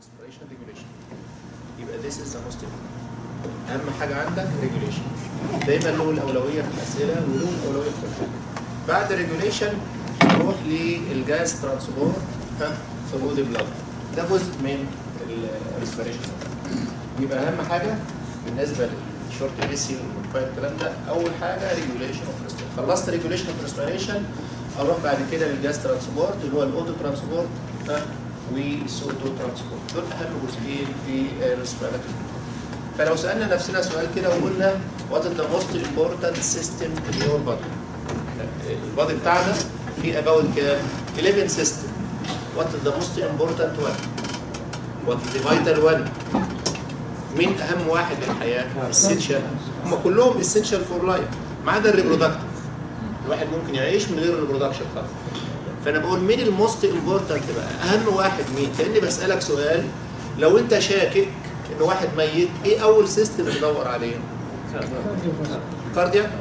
respiration regulation يبقى this is the most important اهم حاجه عندك regulation دايما له الاولويه في الاسئله وله الاولويه في التفكير بعد regulation نروح للجاز ترانسبورت ها ثرو ذا بلاد ده جزء من الريسبيريشن يبقى اهم حاجه بالنسبه للشورت ايسي والكويت الكلام ده اول حاجه ريجوليشن اوف ريسبيريشن خلصت ريجوليشن اوف ريسبيريشن اروح بعد كده للجاز ترانسبورت اللي هو الاوتو ترانسبورت ها والسوتو ترانسبورت دول اهم جزئين في الريسبيريشن فلو سالنا نفسنا سؤال كده وقلنا وات از ذا موست امبورتنت سيستم ان يور بادي البادي بتاعنا في اباوت كام 11 سيستم وات از ذا موست امبورتنت وان وات از ذا فيتال وان مين اهم واحد للحياه اسينشال هم كلهم اسينشال فور لايف ما عدا الريبرودكتيف الواحد ممكن يعيش من غير الريبرودكشن خالص فانا بقول مين الموست امبورتنت بقى اهم واحد مين كاني بسالك سؤال لو انت شاكك ان واحد ميت ايه اول سيستم تدور عليه كاردياك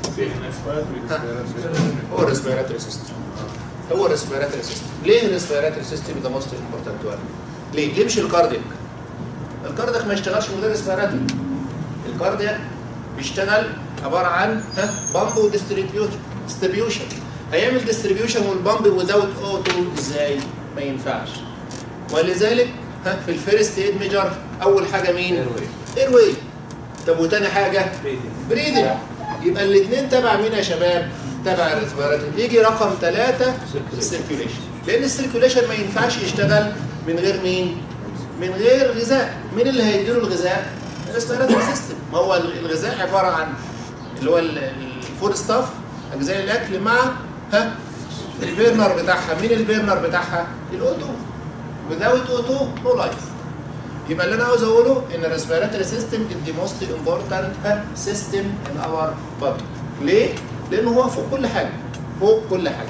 هو الريسبيراتوري سيستم هو الريسبيراتوري سيستم ليه الريسبيراتوري سيستم ذا موست امبورتنت وان ليه ليه مش الكاردياك الكاردياك ما يشتغلش من غير ريسبيراتوري الكاردياك بيشتغل عباره عن ها بامب وديستريبيوشن هيعمل ديستريبيوشن والبامب وذاوت اوتو ازاي ما ينفعش ولذلك ها في الفيرست ايد ميجر اول حاجه مين اير واي طب وتاني حاجه بريدنج يبقى الاثنين تبع مين يا شباب تبع الريسبيراتوري يجي رقم ثلاثة السيركيوليشن لان السيركيوليشن ما ينفعش يشتغل من غير مين من غير غذاء مين اللي هيديله الغذاء الريسبيراتوري سيستم ما هو الغذاء عباره عن اللي هو الفود ستاف اجزاء الاكل مع ها البيرنر بتاعها مين البيرنر بتاعها الاوتو without اوتو نو لايف يبقى اللي انا عاوز اقوله ان الريسبيراتوري سيستم از ذا موست امبورتنت سيستم ان اور بادي ليه؟ لانه هو فوق كل حاجه فوق كل حاجه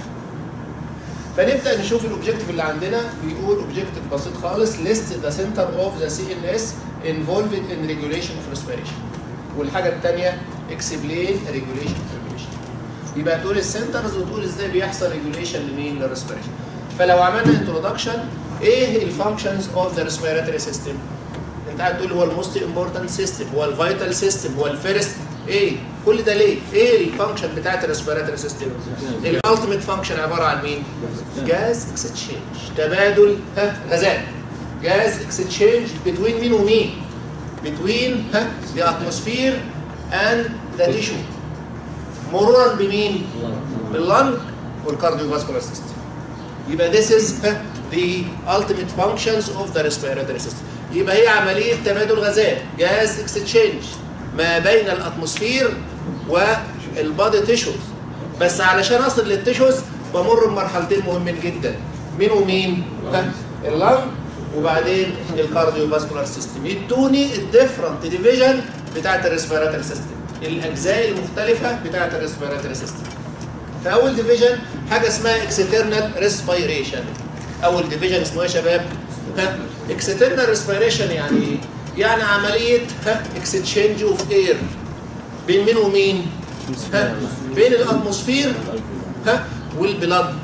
فنبدا نشوف الاوبجيكتيف اللي عندنا بيقول اوبجيكتيف بسيط خالص ليست ذا سنتر اوف ذا سي ان اس انفولفد ان ريجوليشن اوف ريسبيريشن والحاجه الثانيه اكسبلين ريجوليشن ريجوليشن يبقى تقول السنترز وتقول ازاي بيحصل ريجوليشن لمين للريسبيريشن فلو عملنا انترودكشن ايه الفانكشنز اوف ذا ريسبيراتوري سيستم انت قاعد تقول هو الموست امبورتنت سيستم هو الفيتال سيستم هو الفيرست ايه كل ده ليه ايه الفانكشن بتاعت الريسبيراتوري سيستم الالتيميت فانكشن عباره عن مين جاز اكستشينج تبادل ها غازات جاز اكستشينج بتوين مين ومين بتوين ها the atmosphere and the tissue مرورا بمين باللنج والكارديوفاسكولار سيستم يبقى this is the ultimate functions of the respiratory system يبقى هي عملية تبادل غازات جاز اكستشينج ما بين الاتموسفير والبادي تيشوز بس علشان اصل للتيشوز بمر بمرحلتين مهمين جدا مين ومين؟ اللنج وبعدين الكارديوفاسكولار سيستم يدوني الديفرنت ديفيجن بتاعت الريسبيراتوري سيستم الاجزاء المختلفه بتاعت الريسبيراتوري سيستم فاول ديفيجن حاجه اسمها اكسترنال ريسبيريشن اول ديفيجن اسمه ايه يا شباب؟ ها اكسترنال ريسبيريشن يعني ايه؟ يعني عمليه ها اكستشينج اوف اير بين مين ومين؟ ها بين الاتموسفير ها والبلاد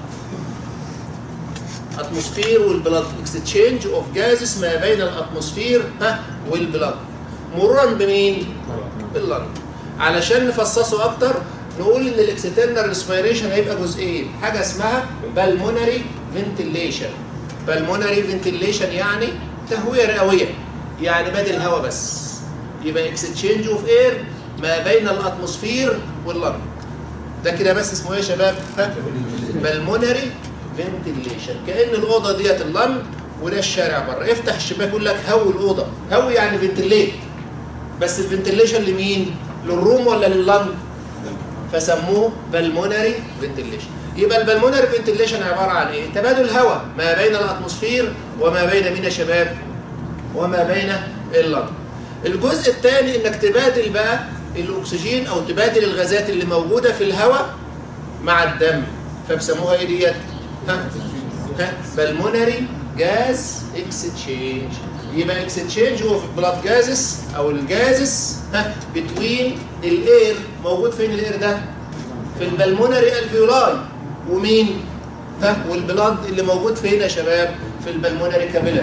اتموسفير والبلاد اكستشينج اوف جازز ما بين الاتموسفير ها والبلاد مرورا بمين؟ باللنج علشان نفصصه اكتر نقول ان الاكسترنال ريسبيريشن هيبقى جزئين حاجه اسمها بالمونري فنتيليشن بالمونري فنتيليشن يعني تهويه رئويه يعني بدل الهواء بس يبقى اكستشينج اوف اير ما بين الاتموسفير واللنج ده كده بس اسمه ايه يا شباب؟ بالمونري فنتيليشن كان الاوضه ديت اللنج وده الشارع بره افتح الشباك يقول لك هوي الاوضه هوي يعني فنتيليت بس الفنتيليشن لمين؟ للروم ولا لللنج؟ فسموه بالمونري فنتيليشن يبقى البلمونري فنتيليشن عباره عن ايه؟ تبادل الهواء ما بين الاتموسفير وما بين مين يا شباب؟ وما بين اللنج. الجزء الثاني انك تبادل بقى الاكسجين او تبادل الغازات اللي موجوده في الهواء مع الدم فبسموها ايه ديت؟ ها؟ ها؟ بالمونري جاز اكستشينج يبقى اكستشينج اوف بلاد جازز او الجازز ها بتوين الاير موجود فين الاير ده؟ في البلمونري الفيولاي ومين؟ ها والبلاد اللي موجود فين يا شباب؟ في البلمونري كابيلاريز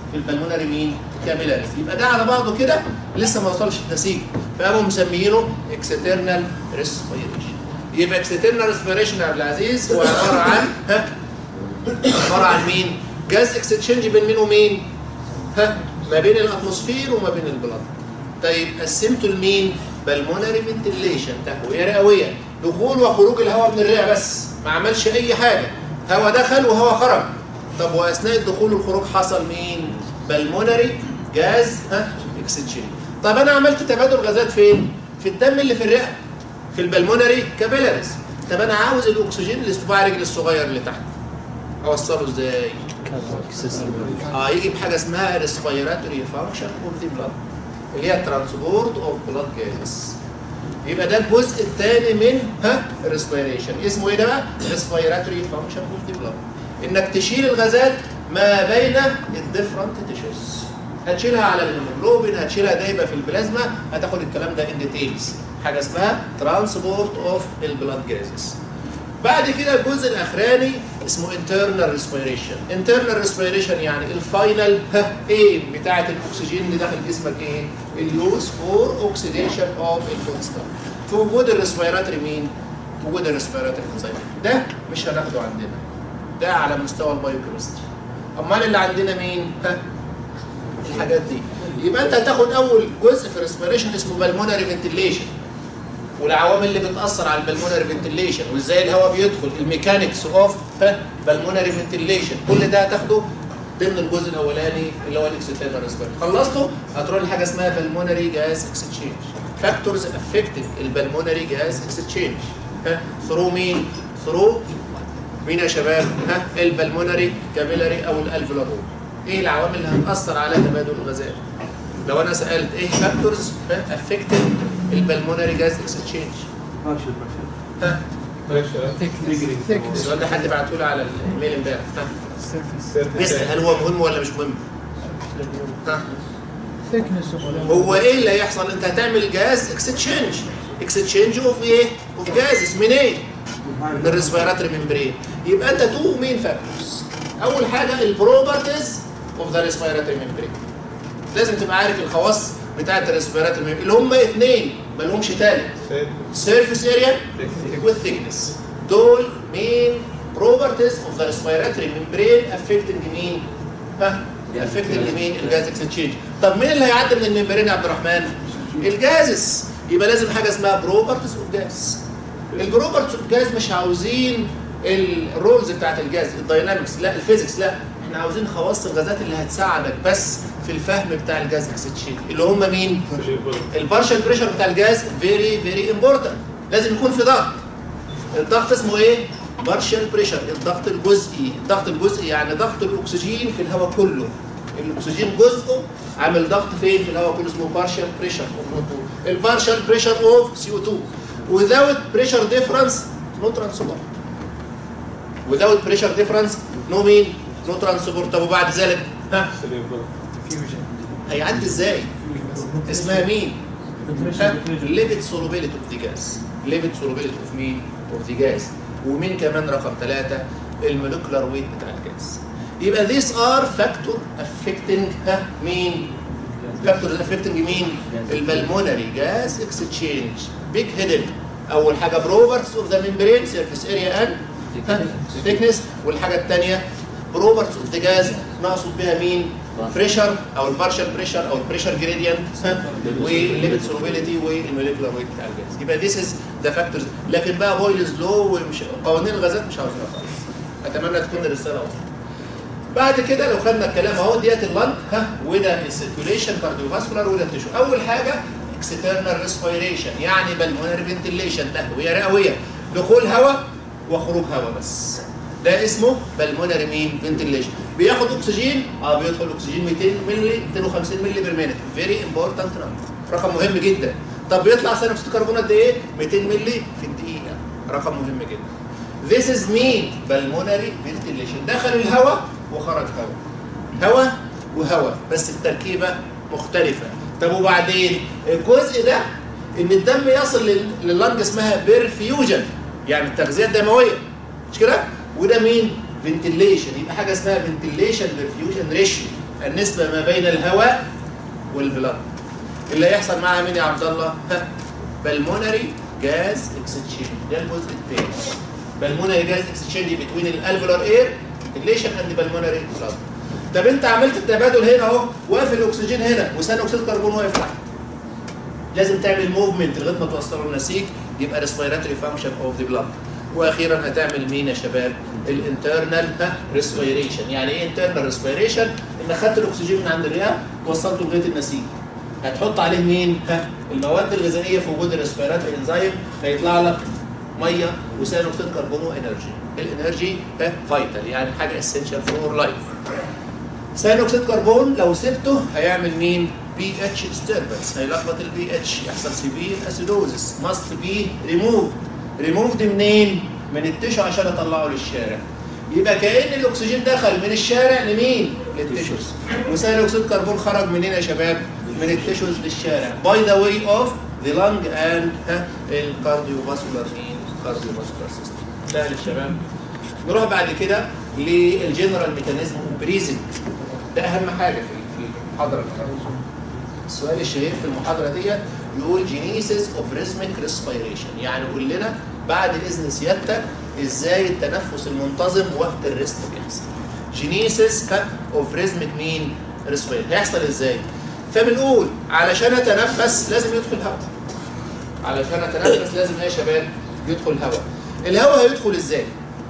في البلمونري مين؟ كابيلاريز يبقى ده على بعضه كده لسه ما وصلش النسيج فقاموا مسميينه اكسترنال ريسبيريشن يبقى اكسترنال ريسبيريشن يا عبد العزيز هو عباره عن ها عباره عن مين؟ جاز اكستشينج بين مين ومين؟ ها ما بين الاتموسفير وما بين البلاد طيب قسمته لمين؟ بالمونري فنتيليشن تهويه رئويه دخول وخروج الهواء من الرئه بس ما عملش اي حاجه هواء دخل وهواء خرج طب واثناء الدخول والخروج حصل مين؟ بالمونري جاز ها اكستشينج طب انا عملت تبادل غازات فين؟ في الدم اللي في الرئه في البلمونري كابيلاريز طب انا عاوز الاكسجين اللي في صباع رجلي الصغير اللي تحت اوصله ازاي؟ اه يجي بحاجه اسمها ريسبيراتوري فانكشن اوف ذا بلاد اللي هي ترانسبورت اوف بلاد جازز يبقى ده الجزء الثاني من ها الريسبيريشن اسمه ايه ده بقى؟ ريسبيراتوري فانكشن اوف ذا بلاد انك تشيل الغازات ما بين الديفرنت تيشوز هتشيلها على الهيموجلوبين هتشيلها دايبه في البلازما هتاخد الكلام ده ان ديتيلز حاجه اسمها ترانسبورت اوف البلاد جازز بعد كده الجزء الاخراني اسمه internal respiration internal respiration يعني الفاينل ها ايه بتاعه الاكسجين اللي داخل جسمك ايه اليوز فور اوكسيديشن اوف الفوتستار في وجود الريسبيراتوري مين في وجود الريسبيراتوري انزيم ده مش هناخده عندنا ده على مستوى البايوكيمستري امال اللي عندنا مين ها الحاجات دي يبقى انت هتاخد اول جزء في الريسبيريشن اسمه بالمونري فنتيليشن والعوامل اللي بتاثر على البلمونري فنتيليشن وازاي الهواء بيدخل الميكانكس اوف بالمونري فنتيليشن كل ده هتاخده ضمن الجزء الاولاني اللي هو الاكسترنال ريسبيريشن خلصته هتروح لحاجه اسمها بالمونري جاز اكستشينج فاكتورز افكتنج البلمونري جاز اكستشينج ها ثرو مين ثرو مين يا شباب ها البلمونري كابيلاري او الالفولار ايه العوامل اللي هتاثر على تبادل الغازات لو انا سالت ايه فاكتورز افكتنج البلمونري جاز اكستشينج ها السؤال ده حد بعته لي على الايميل امبارح ها بيسال هل هو مهم ولا مش مهم؟ ها هو ايه اللي هيحصل؟ انت هتعمل جاز اكستشينج اكستشينج اوف ايه؟ اوف جازز من ايه؟ من الريسبيراتوري ممبرين يبقى انت تو مين فاكتورز اول حاجه البروبرتيز اوف ذا ريسبيراتوري ممبرين لازم تبقى عارف الخواص بتاعت الريسبيراتوري ممبرين اللي هم اثنين ما لهمش ثالث سيرفيس اريا والثيكنس دول مين بروبرتيز اوف ذا ريسبيراتوري ممبرين افكتنج مين؟ ها؟ افكتنج مين؟ الجاز اكستشينج طب مين اللي هيعدي من الممبرين يا عبد الرحمن؟ الجازس يبقى لازم حاجه اسمها بروبرتيز اوف جاز البروبرتيز اوف جاز مش عاوزين الرولز بتاعت الجاز الداينامكس لا الفيزيكس لا احنا عاوزين خواص الغازات اللي هتساعدك بس في الفهم بتاع الجاز اكستشينج اللي هم مين؟ البارشال بريشر بتاع الجاز فيري فيري امبورتنت لازم يكون في ضغط الضغط اسمه ايه؟ بارشال بريشر الضغط الجزئي الضغط الجزئي يعني ضغط الاكسجين في الهواء كله الاكسجين جزءه عامل ضغط فين في الهواء كله اسمه بارشال بريشر البارشال بريشر اوف سي او 2 without pressure difference no transport without pressure difference no مين no transport طب وبعد ذلك ها هيعدي ازاي اسمها مين ليبيد سولوبيليتي اوف ذا جاز ليبيد سولوبيليتي اوف مين اوف ذا جاز ومين كمان رقم ثلاثة المولكولار ويت بتاع الجاز يبقى these are factor affecting ها مين فاكتورز affecting مين البلمونري جاز اكستشينج بيج هيدن اول حاجه بروبرتس اوف ذا ممبرين سيرفيس اريا اند ثيكنس والحاجه الثانيه بروبرتس اوف ذا جاز نقصد بها مين بريشر او البارشال بريشر او البريشر جريدينت والليميت سولوبيليتي والموليكولار ويت بتاع الجاز يبقى ذيس از ذا فاكتورز لكن بقى بويلز لو ومش قوانين الغازات مش عاوزينها خالص اتمنى تكون الرساله واضحه بعد كده لو خدنا الكلام اهو ديت اللنج ها وده السيركيوليشن كارديوفاسكولار وده التشو اول حاجه اكسترنال ريسبيريشن يعني بالمونري فنتيليشن تهويه رئويه دخول هواء وخروج هواء بس ده اسمه بالمونري مين فنتيليشن بياخد اكسجين اه بيدخل اكسجين 200 مللي 250 مللي بير مينت فيري امبورتنت رقم مهم جدا طب بيطلع ثاني اكسيد الكربون قد ايه 200 مللي في الدقيقه رقم مهم جدا This is مين بالمونري فنتيليشن دخل الهواء وخرج هواء هواء وهواء بس التركيبه مختلفه طب وبعدين الجزء ده ان الدم يصل لل- لللنج اسمها بيرفيوجن يعني التغذيه الدمويه مش كده وده مين فنتيليشن يبقى حاجه اسمها فنتيليشن بيرفيوجن ريشيو النسبه ما بين الهواء والبلاد اللي هيحصل معاها مين يا عبد الله؟ ها بالمونري جاز اكسشينج ده الجزء الثاني بالمونري جاز اكسشينج بين الالفولار اير فنتيليشن اند بالمونري بلاد طب انت عملت التبادل هنا اهو واقف الاكسجين هنا وثاني اكسيد الكربون واقف تحت لازم تعمل موفمنت لغايه ما توصله النسيج يبقى ريسبيراتوري فانكشن اوف ذا بلاد واخيرا هتعمل مين يا شباب الانترنال ريسبيريشن يعني ايه انترنال ريسبيريشن ان خدت الاكسجين من عند الرئه وصلته لغايه النسيج هتحط عليه مين ها المواد الغذائيه في وجود الريسبيراتوري انزيم هيطلع لك ميه وثاني اكسيد كربون وانرجي الانرجي ها فايتال يعني حاجه اسينشال فور لايف ثاني اكسيد كربون لو سبته هيعمل مين بي اتش disturbance هيلخبط البي اتش يحصل سيفير اسيدوزس ماست بي ريموف ريموفد منين من التشو عشان اطلعه للشارع يبقى كأن الاكسجين دخل من الشارع لمين للتشوز وثاني اكسيد كربون خرج منين يا شباب من التشوز للشارع باي ذا واي اوف ذا لانج اند الكارديوفاسكولار مين كارديوفاسكولار سيستم سهل الشباب نروح بعد كده للجنرال ميكانيزم بريزنج ده اهم حاجه في في المحاضره النهارده السؤال الشهير في المحاضره دي يقول جينيسيس اوف ريزميك ريسبيريشن يعني قول لنا بعد اذن سيادتك ازاي التنفس المنتظم وقت الريست بيحصل جينيسيس اوف ريزميك مين ريسبيريشن هيحصل ازاي فبنقول علشان اتنفس لازم يدخل هواء علشان اتنفس لازم ايه يا شباب يدخل هواء الهواء هيدخل ازاي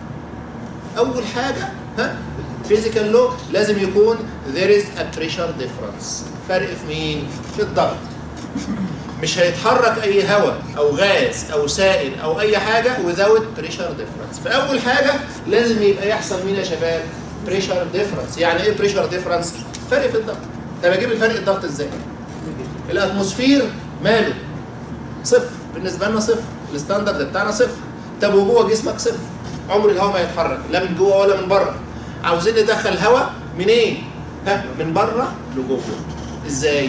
اول حاجه ها فيزيكال لو لازم يكون there is a pressure difference فرق في مين في الضغط مش هيتحرك اي هواء او غاز او سائل او اي حاجه without pressure difference فاول حاجه لازم يبقى يحصل مين يا شباب pressure difference يعني ايه pressure difference فرق في الضغط طب اجيب الفرق الضغط ازاي الاتموسفير ماله صفر بالنسبه لنا صفر الستاندرد بتاعنا صفر طب وجوه جسمك صفر عمر الهواء ما يتحرك لا من جوه ولا من بره عاوزين ندخل هواء منين ها من بره لجوه ازاي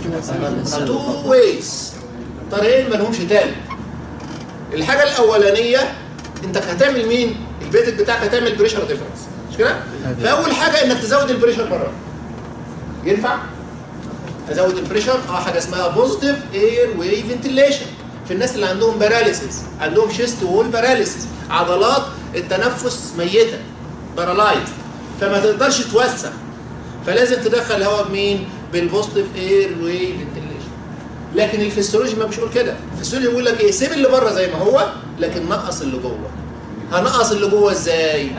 تو ويز طريقين ما لهمش تالت الحاجه الاولانيه انت هتعمل مين البيتك بتاعك هتعمل بريشر ديفرنس مش كده فاول حاجه انك تزود البريشر بره ينفع ازود البريشر اه حاجه اسمها بوزيتيف اير واي فنتيليشن في الناس اللي عندهم باراليسيس عندهم شيست وول باراليسيس عضلات التنفس ميته بارالايز فما تقدرش توسع فلازم تدخل هواء بمين بالبوزيتيف اير واي فنتيليشن لكن الفسيولوجي ما بيقول كده الفسيولوجي بيقول لك ايه سيب اللي بره زي ما هو لكن نقص اللي جوه هنقص اللي جوه ازاي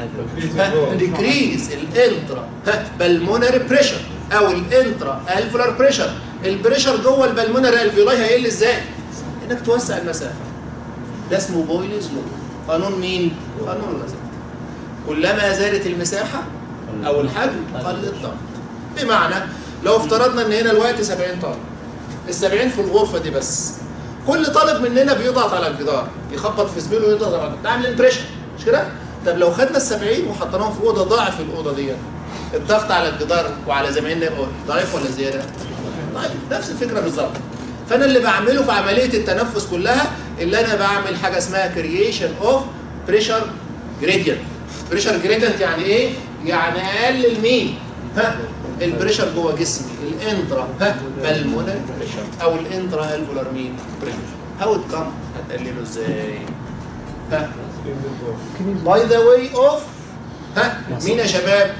ديكريز الانترا بالمونري بريشر او الانترا الفولار بريشر البريشر جوه البلمونري الفيولاي هيقل ازاي انك توسع المسافه ده اسمه بويلز لو قانون مين قانون الغازات كلما زادت المساحه او الحجم قل الضغط بمعنى لو افترضنا ان هنا الوقت 70 طالب ال 70 في الغرفه دي بس كل طالب مننا بيضغط على الجدار يخبط في زميله ويضغط على الجدار ده عامل بريشر مش كده؟ طب لو خدنا ال 70 وحطيناهم في اوضه ضعف الاوضه دي الضغط على الجدار وعلى زمايلنا يبقى ضعيف ولا زياده؟ ضعيف نفس الفكره بالظبط فانا اللي بعمله في عمليه التنفس كلها اللي انا بعمل حاجه اسمها كرييشن اوف بريشر جريدينت بريشر جريدينت يعني ايه؟ يعني اقلل مين؟ ها البريشر جوه جسمي الانترا ها بالمونري بريشر او الانترا الفولار مين؟ بريشر هاو ات كم هتقلله ازاي؟ ها باي ذا واي اوف ها مين يا شباب؟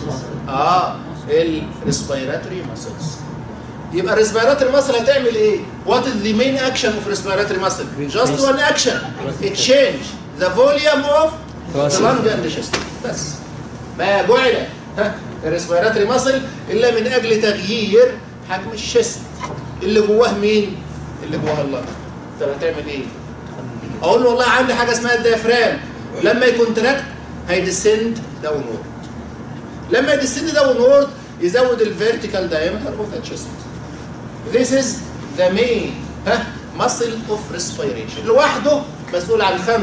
اه الريسبيراتوري ماسلز يبقى الريسبيراتوري ماسل هتعمل ايه؟ وات از ذا مين اكشن اوف ريسبيراتوري ماسل؟ جاست وان اكشن تشينج ذا فوليوم اوف ذا لانج اند chest بس ما جعل ها الريسبيراتوري ماسل الا من اجل تغيير حجم الشست اللي جواه مين؟ اللي جواه اللنج طب هتعمل ايه؟ اقول له والله عندي حاجه اسمها الديافرام لما يكون تراكت هيدسند داون وورد لما يدسند داون وورد يزود الفيرتيكال دايمتر اوف ذا تشست This is the main ها muscle of respiration لوحده مسؤول عن 75%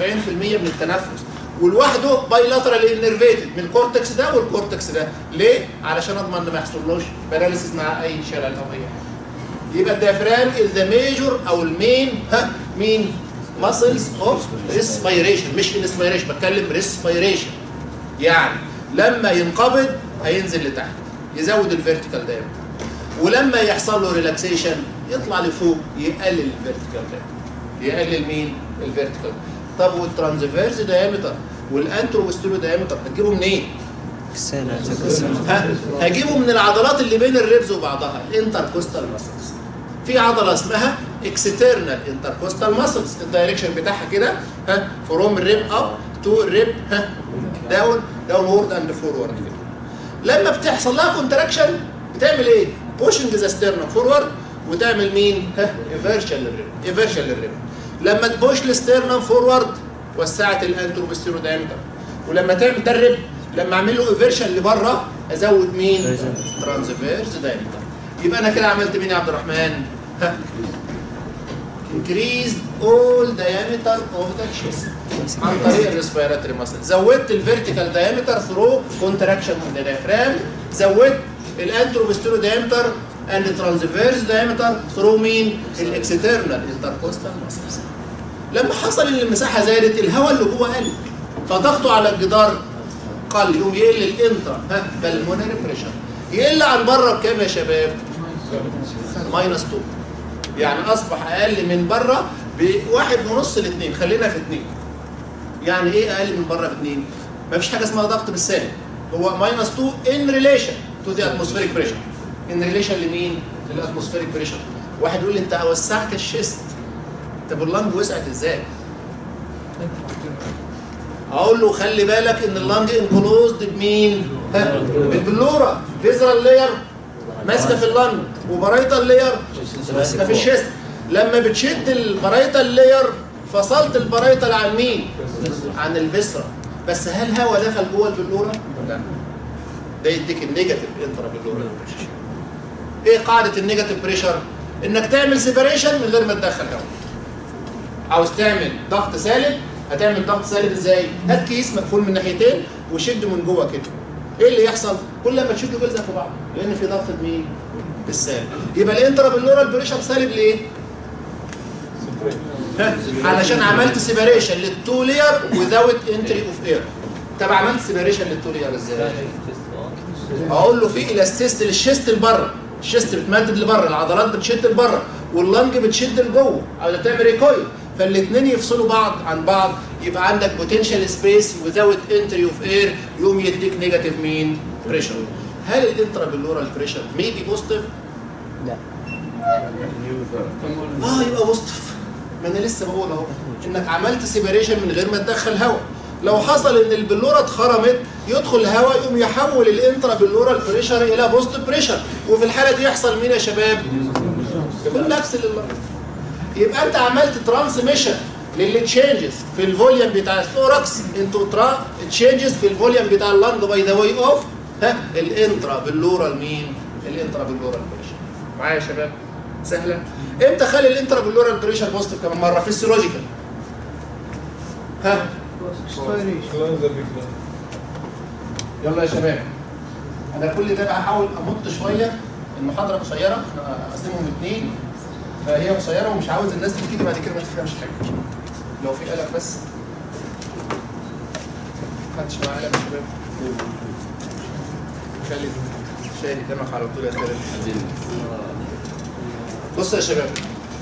من التنفس ولوحده بايلاترال انرفيتد من الكورتكس ده والكورتكس ده ليه؟ علشان اضمن ان ما يحصلوش باراليسيس مع اي شلل او اي حاجه يبقى الديافرام از ذا ميجور او المين ها مين؟ muscles of respiration مش inspiration بتكلم respiration يعني لما ينقبض هينزل لتحت يزود الفيرتيكال دايمتر ولما يحصل له ريلاكسيشن يطلع لفوق يقلل الفيرتيكال دايمتر يقلل مين الفيرتيكال طب والترانزفيرس دايمتر والانترو والستيرو دايمتر هتجيبه منين ها هجيبه من العضلات اللي بين الريبز وبعضها الانتركوستال ماسلز في عضله اسمها اكسترنال انتركوستال ماسلز الدايركشن بتاعها كده ها فروم الريب اب تو الريب ها داون داون وورد اند فورورد كده لما بتحصل لها كونتراكشن بتعمل ايه؟ بوشنج ذا ستيرنم فورورد وتعمل مين؟ ها ايفيرشن للريب ايفيرشن للريب لما تبوش الستيرنم فورورد وسعت الانترو والستيرو دايمتر ولما تعمل ده الريب لما اعمل له ايفيرشن لبره ازود مين؟ ترانسفيرس دايمتر يبقى انا كده عملت مين يا عبد الرحمن؟ ها increased all diameter of the chest عن طريق الريسبيراتوري ماسل زودت الفيرتيكال دايمتر ثرو كونتراكشن من الديافرام زودت الانتروبستيرو دايمتر اند ترانسفيرس دايمتر ثرو مين الاكسترنال انتركوستال ماسلز لما حصل ان المساحه زادت الهواء اللي جوه قل فضغطه على الجدار قل يقوم يقل الانترا ها بالمونري بريشر يقل عن بره بكام يا شباب؟ ماينس 2 يعني اصبح اقل من بره بواحد ونص لاثنين خلينا في اثنين يعني ايه اقل من بره باثنين؟ ما فيش حاجه اسمها ضغط بالسالب هو ماينس 2 ان ريليشن تو ذا اتموسفيريك بريشر ان ريليشن لمين؟ للاتموسفيريك بريشر واحد يقول لي انت وسعت الشيست طب اللنج وسعت ازاي؟ اقول له خلي بالك ان اللنج انكلوزد بمين؟ ها بالبلوره فيزرال لاير ماسكه في اللنج وبرايتال لاير ماسكه في الشيست لما بتشد البرايتال لاير فصلت البرايتال عن مين؟ عن الفيسرا بس هل هوا دخل جوه البلوره؟ لا ده يديك النيجاتيف انترا بلورال بريشر ايه قاعده النيجاتيف بريشر؟ انك تعمل سيبريشن من غير ما تدخل هوا عاوز تعمل ضغط سالب هتعمل ضغط سالب ازاي؟ هات كيس مقفول من ناحيتين وشد من جوه كده. ايه اللي يحصل؟ كل ما تشده بيلزق في بعض لان في ضغط مين؟ بالسالب. يبقى الانترا باللورال بريشر سالب ليه؟ ها؟ علشان عملت سيبريشن للتو لير وذاوت انتري اوف اير. طب عملت سيبريشن للتو لير ازاي؟ اقول له في الاستيست للشيست لبره الشيست بتمدد لبره العضلات بتشد لبره واللنج بتشد لجوه او تعمل ريكويل فالاثنين يفصلوا بعض عن بعض يبقى عندك بوتنشال سبيس وزاوت انتري اوف اير يقوم يديك نيجاتيف مين؟ بريشر هل الانترا باللورال بريشر ميبي بوزيتيف؟ لا اه يبقى بوزيتيف ما انا لسه بقول اهو انك عملت سيبريشن من غير ما تدخل هواء لو حصل ان البلوره اتخرمت يدخل هواء يقوم يحول الانترا باللورال بريشر الى بوزيتيف بريشر وفي الحاله دي يحصل مين يا شباب؟ بالعكس لله يبقى انت عملت ترانسميشن للتشينجز في الفوليوم بتاع الثوركس انتو ترا تشينجز في الفوليوم بتاع اللنج باي ذا واي اوف ها الانترا باللورال مين؟ الانترا باللورال بريشر معايا يا شباب؟ سهله امتى خلي الانترا باللورال بريشر بوزيتيف كمان مره فيسيولوجيكال ها يلا يا شباب انا كل ده هحاول امط شويه المحاضره قصيره اقسمهم اثنين فهي قصيره ومش عاوز الناس اللي تيجي بعد كده ما تفهمش حاجه لو في قلق بس محدش معاه قلق يا شباب خالد شاري دمك على طول يا خالد بصوا يا شباب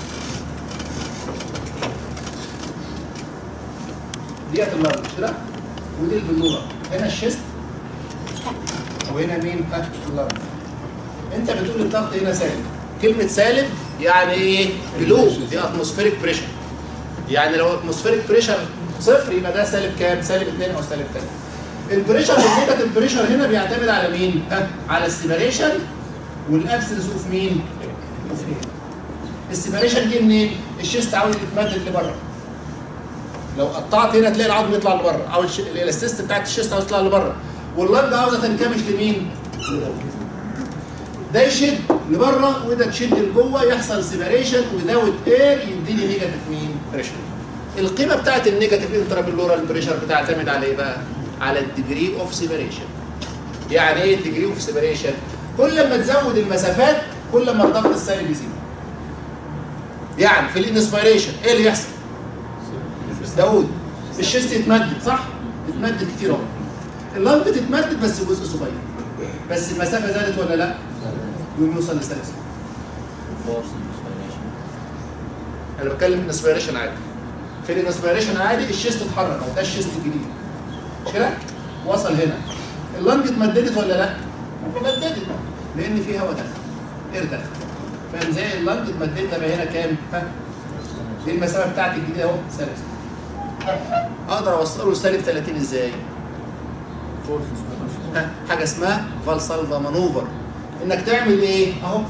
ديت اللارج مش كده ودي البلوره هنا الشيست وهنا مين؟ ها اللارج انت بتقول الضغط هنا سالب كلمه سالب يعني ايه؟ بلو دي اتموسفيريك بريشر يعني لو اتموسفيريك بريشر صفر يبقى ده سالب كام؟ سالب 2 او سالب 3 البريشر النيجاتيف بريشر هنا بيعتمد على مين؟ ها؟ على السيبريشن والابسنس اوف مين؟ اوف ايه؟ السيبريشن دي منين؟ الشيست عاوز يتمدد لبره لو قطعت هنا تلاقي العظم يطلع لبره او الش- الالاستيست بتاعت الشيست عاوز تطلع لبره واللنج عاوزه تنكمش لمين؟ ده يشد لبره وده تشد لجوه يحصل سيبريشن وذاوت اير يديني نيجاتيف مين؟ بريشر. القيمه بتاعت النيجاتيف انترابيلورال بريشر بتعتمد على ايه بقى؟ على الديجري اوف سيبريشن. يعني ايه الديجري اوف سيبريشن؟ كل ما تزود المسافات كل ما الضغط السالب يزيد. يعني في الانسبيريشن ايه اللي يحصل؟ داوود الشيست يتمدد صح؟ يتمدد كتير اهو. اللنج تتمدد بس جزء صغير. بس المسافه زادت ولا لا؟ يقوم يوصل لسلس انا بتكلم انسبيريشن عادي في الانسبيريشن عادي الشيست اتحرك اهو ده الشيست الجديد مش كده؟ وصل هنا اللنج اتمددت ولا لا؟ اتمددت لان في هواء دخل اير دخل فاهم زي اللنج اتمددت بقى هنا كام؟ ها؟ دي المسافه بتاعتي الجديده اهو سالب اقدر اوصله لسالب 30 ازاي؟ ها، حاجه اسمها فالسالفا مانوفر انك تعمل ايه؟ اهو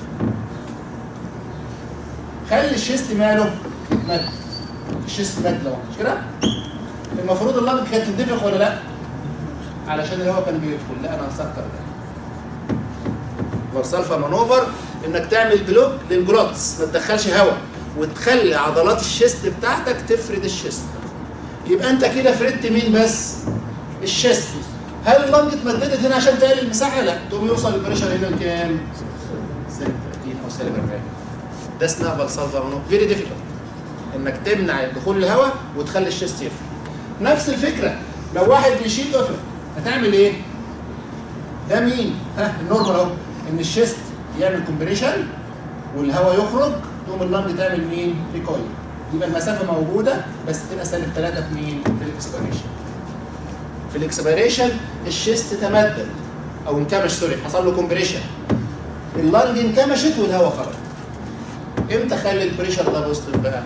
خلي الشيست ماله مد الشيست مد اهو مش كده؟ المفروض اللنج كانت تندفخ ولا لا؟ علشان الهواء كان بيدخل لا انا هسكر ده فالسالفا مانوفر انك تعمل بلوك للجلوتس ما تدخلش هواء وتخلي عضلات الشيست بتاعتك تفرد الشيست يبقى انت كده فردت مين بس؟ الشيست هل اللنج اتمددت هنا عشان تقلل المساحه؟ لا تقوم يوصل البريشر هنا لكام؟ سالب 30 او سالب 40 ده اسمها فالسالفا مانوفر فيري ديفيكولت انك تمنع دخول الهواء وتخلي الشيست يفرد نفس الفكره لو واحد بيشيل قفل هتعمل ايه؟ ده مين؟ ها النورمال اهو ان الشيست يعمل كومبريشن والهواء يخرج تقوم اللنج تعمل مين؟ ريكويل يبقى المسافه موجوده بس تبقى سالب 3 في مين؟ في الاكسبيريشن في الاكسبيريشن الشيست تمدد او انكمش سوري حصل له كومبريشن اللنج انكمشت والهواء خرج امتى خلي البريشر ده بوزيتيف بقى؟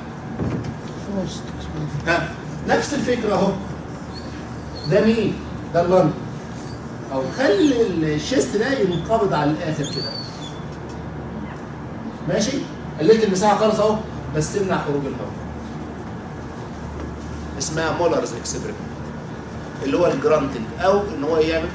ها نفس الفكره اهو ده مين؟ ده اللنج او خلي الشيست ده ينقبض على الاخر كده ماشي قللت المساحه خالص اهو بس تمنع خروج الهواء اسمها مولرز اكسبريمنت اللي هو الجرانتنج او ان هو يعمل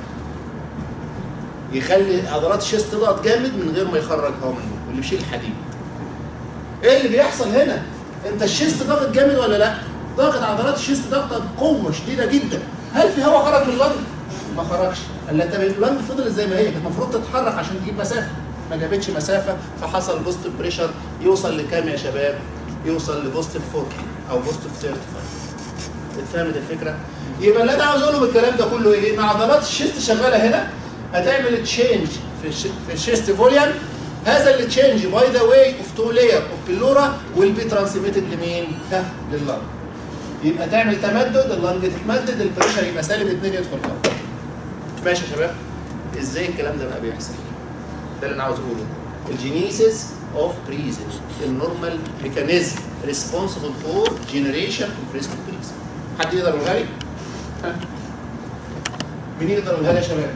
يخلي عضلات الشيست تضغط جامد من غير ما يخرج هواء منه واللي بيشيل الحديد ايه اللي بيحصل هنا انت الشيست ضاغط جامد ولا لا ضاغط عضلات الشيست ضغطه بقوه شديده جدا هل في هواء خرج من اللنج ما خرجش الا انت اللنج فضلت زي ما هي كانت المفروض تتحرك عشان تجيب مسافه ما جابتش مسافه فحصل بوزيتيف بريشر يوصل لكام يا شباب يوصل لبوزيتيف 40 او بوزيتيف 35 اتفهمت الفكره يبقى اللي انا عاوز اقوله بالكلام ده كله ايه ان عضلات الشيست شغاله هنا هتعمل تشينج في الش... في الشيست فوليوم هذا اللي تشينج باي ذا واي اوف تو لاير اوف بلورا ويل بي ترانسميتد لمين؟ ها لللنج يبقى تعمل تمدد اللنج تتمدد البريشر يبقى سالب 2 يدخل هواء ماشي يا شباب ازاي الكلام ده بقى بيحصل ده اللي انا عاوز اقوله الجينيسيس اوف بريزن النورمال ميكانيزم ريسبونسبل فور جنريشن اوف ريسك بريزن حد يقدر يقولها لي؟ ها؟ مين يقدر يقولها لي يا شباب؟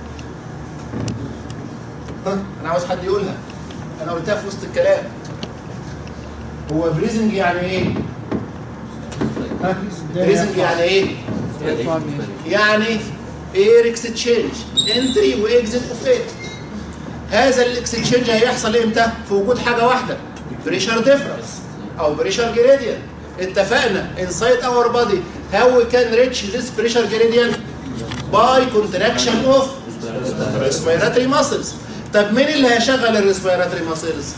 ها؟ انا عاوز حد يقولها انا قلتها في وسط الكلام هو بريزنج يعني ايه؟ ها؟ بريزنج يعني ايه؟ يعني اير اكستشينج انتري واكزيت اوف اير هذا الاكستشينج هيحصل امتى؟ في وجود حاجه واحده بريشر ديفرنس او بريشر جريدينت اتفقنا inside our body how we can reach this pressure gradient by contraction of respiratory muscles طب مين اللي هيشغل الريسبيراتوري ماسلز؟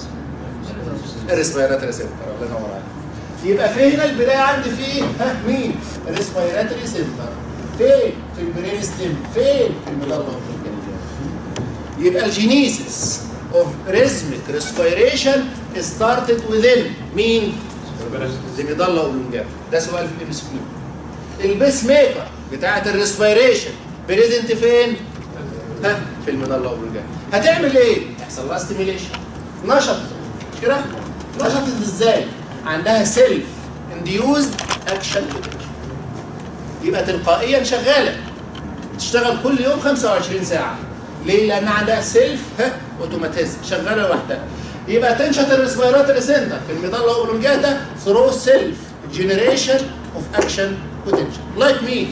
الريسبيراتوري سنتر الله ينور عليك يبقى في هنا البدايه عندي في ها مين؟ الريسبيراتوري سنتر فين؟ في البرين ستيم فين؟ في المدلة يبقى الجينيسيس اوف ريزميك ريسبيريشن ستارتد within مين؟ المدلة اوبلونجاتا ده سؤال في الام اس كيو البيس ميكر بتاعت الريسبيريشن بريزنت فين؟ ها في المدلة اوبلونجاتا هتعمل ايه؟ يحصل لها ستيميليشن نشط مش كده؟ نشطت ازاي؟ عندها سيلف انديوزد اكشن يبقى تلقائيا شغاله تشتغل كل يوم 25 ساعه ليه؟ لان عندها سيلف ها اوتوماتيزم شغاله لوحدها يبقى تنشط الريسبيراتوري سنتر في الميدالا اوبلونجاتا ثرو سيلف جنريشن اوف اكشن بوتنشال لايك مين؟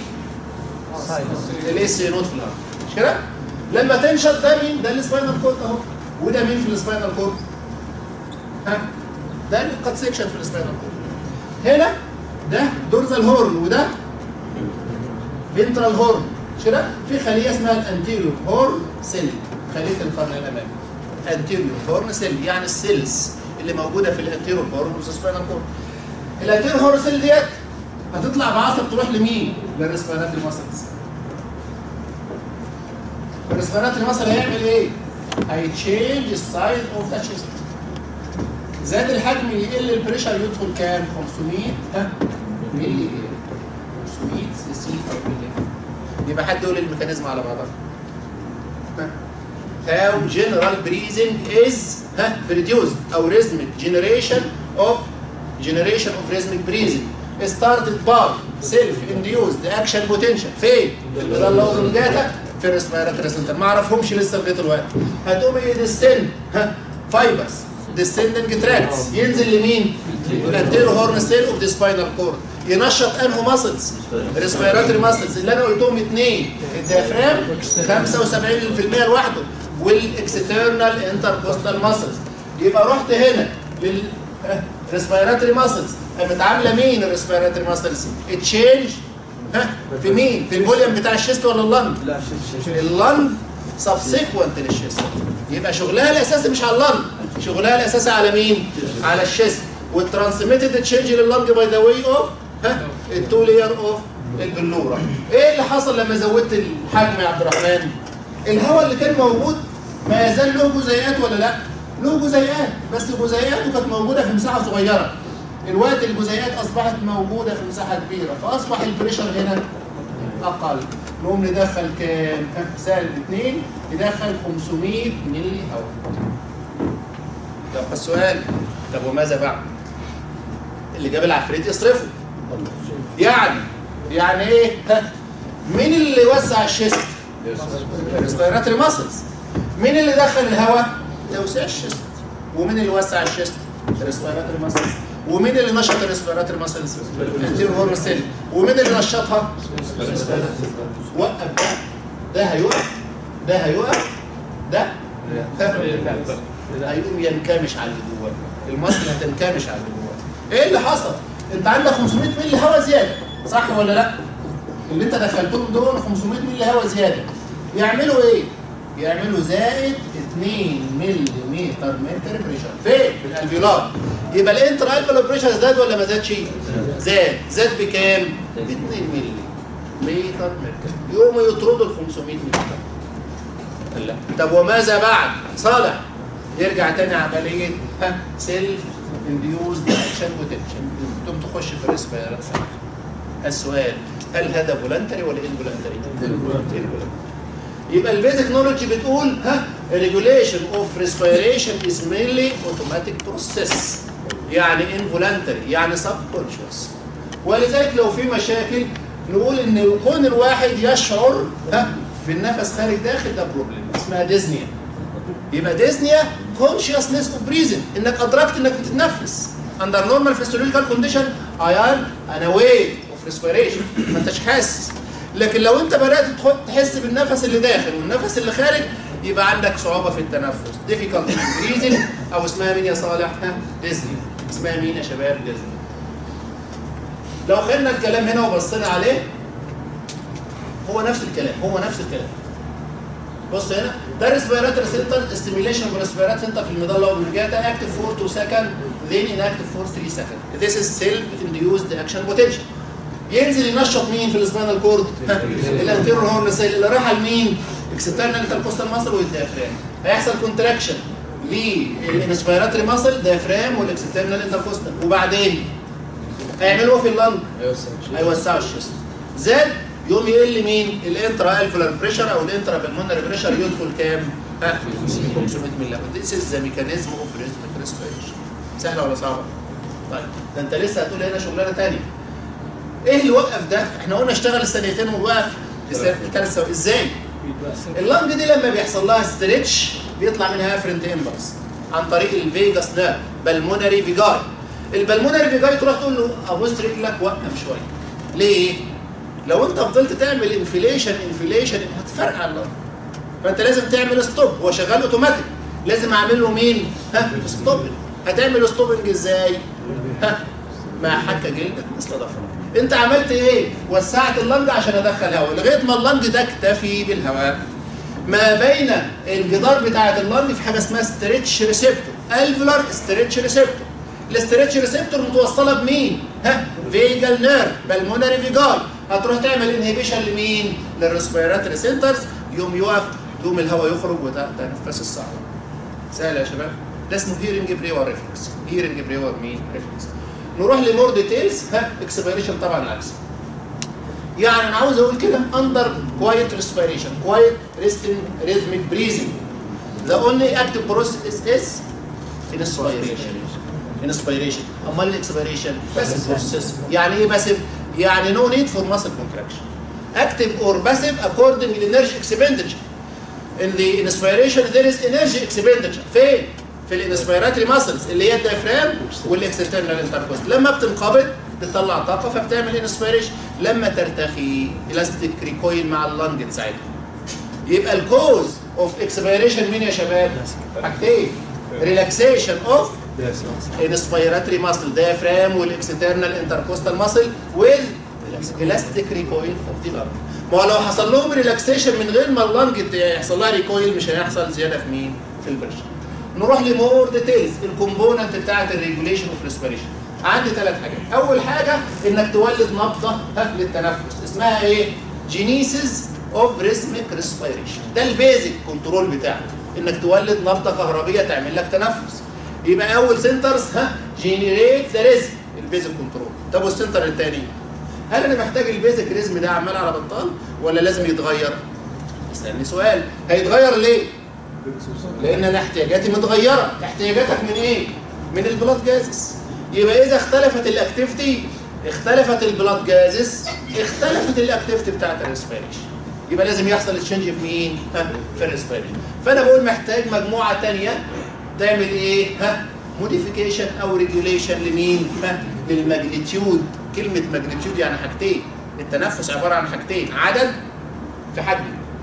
الاس نوت في الارض مش كده؟ لما تنشط ده مين؟ ده السباينال كورد اهو وده مين في السباينال كورد؟ ها؟ ده القد سيكشن في السباينال كورد هنا ده دورزال هورن وده فينترال هورن مش كده؟ في خليه اسمها الانتيريور هورن سيل خليه القرن الامامي انتيريور هورن سيل يعني السيلز اللي موجوده في الانتيريور هورن والسباينال كورد الانتيريور هورن سيل ديت هتطلع بعصب تروح لمين؟ للريسبيراتوري ماسلز الريسبيراتوري ماسل هيعمل ايه؟ هيتشينج السايز اوف ذا تشيست زاد الحجم يقل البريشر يدخل كام؟ 500 ها ملي 500 سي سي او ملي يبقى حد يقول الميكانيزم على بعضها ها how general breathing is ها produced او rhythmic generation of generation of rhythmic breathing started by self induced action potential فين؟ ده اللي هو الجاتا في الريسبيراتوري سنتر ما اعرفهمش لسه لغايه دلوقتي هتقوم يدستند ها فايبرز descending تراكس ينزل لمين؟ الانتيرو هورن سيل اوف ذا سباينال كورد ينشط انهو ماسلز ريسبيراتوري ماسلز اللي انا قلتهم اثنين الديافرام 75% لوحده والاكسترنال انتركوستال ماسلز يبقى رحت هنا لل ريسبيراتوري ماسلز قامت عامله مين الريسبيراتوري ماسلز؟ تشينج ها في مين؟ في الفوليوم بتاع الشيست ولا اللنج؟ لا شيء شيء اللنج سبسيكونت للشيست يبقى شغلها الاساسي مش على اللنج شغلها الاساسي على مين؟ على الشيست والترانسميتد تشينج لللنج باي ذا واي اوف ها التو لير اوف البلوره ايه اللي حصل لما زودت الحجم يا عبد الرحمن؟ الهواء اللي كان موجود ما يزال له جزيئات ولا لا؟ له جزيئات بس جزيئاته كانت موجوده في مساحه صغيره الوقت الجزيئات اصبحت موجوده في مساحه كبيره فاصبح البريشر هنا اقل نقوم ندخل كام؟ سالب 2 ندخل 500 ملي هواء طب السؤال طب وماذا بعد؟ اللي جاب العفريت يصرفه يعني يعني ايه؟ ها مين اللي وسع الشيست؟ الريسبيراتوري ماسلز مين اللي دخل الهواء؟ توسيع الشيست ومين اللي وسع الشيست؟ الريسبيراتوري ماسلز ومين اللي نشط الريسبيراتوري ماسلز؟ الانتيرو هورن سيل ومين اللي نشطها؟ وقف ده ده هيقف ده هيقف ده هيقوم ينكمش على اللي جواه المصل هتنكمش على اللي جواه ايه اللي حصل؟ انت عندك 500 مللي هواء زياده صح ولا لا؟ اللي انت دخلتهم دول 500 مللي هواء زياده يعملوا ايه؟ يعملوا زائد 2 ملي متر متر بريشر فين؟ في الالفيولار يبقى الانتر الفيولار بريشر زاد ولا ما زادش؟ زاد زاد بكام؟ ب 2 ملي متر متر يقوموا يطردوا ال 500 متر لا طب وماذا بعد؟ صالح يرجع تاني عمليه ها سيلف انديوز اكشن بوتنشن تقوم تخش في الريسبيرات السؤال هل هذا فولنتري ولا انفولنتري؟ يبقى البيزك نولج بتقول ها ريجوليشن اوف ريسبيريشن از مينلي اوتوماتيك بروسيس يعني انفولنتري يعني سب كونشس ولذلك لو في مشاكل نقول ان يكون الواحد يشعر ها بالنفس خارج داخل ده بروبلم اسمها ديزنيا يبقى ديزنيا كونشسنس اوف بريزن انك ادركت انك بتتنفس اندر نورمال فيسيولوجيكال كونديشن اي ام انا ويت اوف ريسبيريشن ما انتش حاسس لكن لو انت بدات تخ- تحس بالنفس اللي داخل والنفس اللي خارج يبقى عندك صعوبه في التنفس difficult in breathing او اسمها مين يا صالح؟ ها ديزني اسمها مين يا شباب؟ ديزني لو خدنا الكلام هنا وبصينا عليه هو نفس الكلام هو نفس الكلام بص هنا ده الريسبيراتوري سنتر ستيميليشن بالريسبيرات سنتر في المظله والمرجاتا اكتف فور 2 سكند then inactive فور 3 سكند this is self induced action potential ينزل ينشط مين في السباينال كورد؟ الانتيرور هورن سيل اللي راح لمين؟ اكسترنال انتركوستال ماسل والديافرام هيحصل كونتراكشن للانسبيراتوري ماسل ديافرام والاكسترنال انتركوستال وبعدين هيعملوا في اللنج هيوسعوا الشيست زاد يقوم يقل مين؟ الانترا الفولار بريشر او الانترا بالمونري بريشر يدخل كام؟ ها 500 ملي This is the mechanism of rhythmic respiration سهله ولا صعبه؟ طيب ده انت لسه هتقول هنا شغلانه ثانيه ايه اللي وقف ده؟ احنا قلنا اشتغل الثانيتين ووقف الثالث سوا ازاي؟ اللنج دي لما بيحصل لها ستريتش بيطلع منها افرنت امبلس عن طريق الفيجاس نيرف بالمونري فيجاي البلمونري فيجاي تروح تقول له ابوس رجلك وقف شويه ليه؟ لو انت فضلت تعمل انفليشن انفليشن هتفرقع اللنج فانت لازم تعمل ستوب هو شغال اوتوماتيك لازم اعمل له مين؟ ها ستوب هتعمل ستوبنج ازاي؟ ها مع حكه جلدك مثل ضفرك انت عملت ايه؟ وسعت اللنج عشان ادخل هواء لغايه ما اللنج تكتفي بالهواء ما بين الجدار بتاعه اللنج في حاجه اسمها ستريتش ريسبتور الفولار ستريتش ريسبتور الاستريتش ريسبتور متوصله بمين؟ ها فيجال نيرف بالمونري فيجاي هتروح تعمل انهبيشن لمين؟ للريسبيراتوري سنترز يوم يقف يقوم الهواء يخرج وتنفس الصعب سهل يا شباب ده اسمه هيرنج بريور ريفلكس هيرنج بريور مين ريفلكس نروح لمور ديتيلز ها اكسبيريشن طبعا العكس يعني انا عاوز اقول كده اندر كوايت ريسبيريشن كوايت ريستنج ريزميك بريزنج ذا اونلي اكتيف بروسيس از انسبيريشن انسبيريشن امال الاكسبيريشن باسيف بروسيس يعني ايه باسيف يعني نو نيد فور ماسل كونتراكشن active or passive according to energy expenditure in the inspiration there is energy expenditure فين في الانسبيراتري ماسلز اللي هي الديافرام والاكسترنال انتركوست لما بتنقبض بتطلع طاقه فبتعمل انسبيريشن لما ترتخي الاستيك ريكويل مع اللنج ساعتها يبقى الكوز اوف اكسبيريشن مين يا شباب؟ حاجتين ريلاكسيشن اوف انسبيراتري ماسل diaphragm والاكسترنال انتركوستال ماسل وال الاستيك ريكويل اوف ذا لنج ما هو لو حصل لهم ريلاكسيشن من غير ما اللنج يحصل لها ريكويل مش هيحصل زياده في مين؟ في البريشر نروح لمور ديتيلز الكومبوننت بتاعت الريجوليشن اوف ريسبيريشن عندي ثلاث حاجات اول حاجه انك تولد نبضه للتنفس اسمها ايه جينيسيس اوف ريزميك ريسبيريشن ده البيزك كنترول بتاعك انك تولد نبضه كهربيه تعمل لك تنفس يبقى اول سنترز ها جينيريت ذا ريزم البيزك كنترول طب والسنتر الثاني هل انا محتاج البيزك ريزم ده عمال على بطال ولا لازم يتغير استني سؤال هيتغير ليه لان انا احتياجاتي متغيره احتياجاتك من ايه من البلاد جازس يبقى اذا اختلفت الاكتيفيتي اختلفت البلاد جازس اختلفت الاكتيفيتي بتاعت الريسبيريشن يبقى لازم يحصل تشينج في مين ها في الريسبيريشن فانا بقول محتاج مجموعه ثانيه تعمل ايه ها موديفيكيشن او ريجوليشن لمين ها للماجنتيود كلمه ماجنتيود يعني حاجتين التنفس عباره عن حاجتين عدد في حجم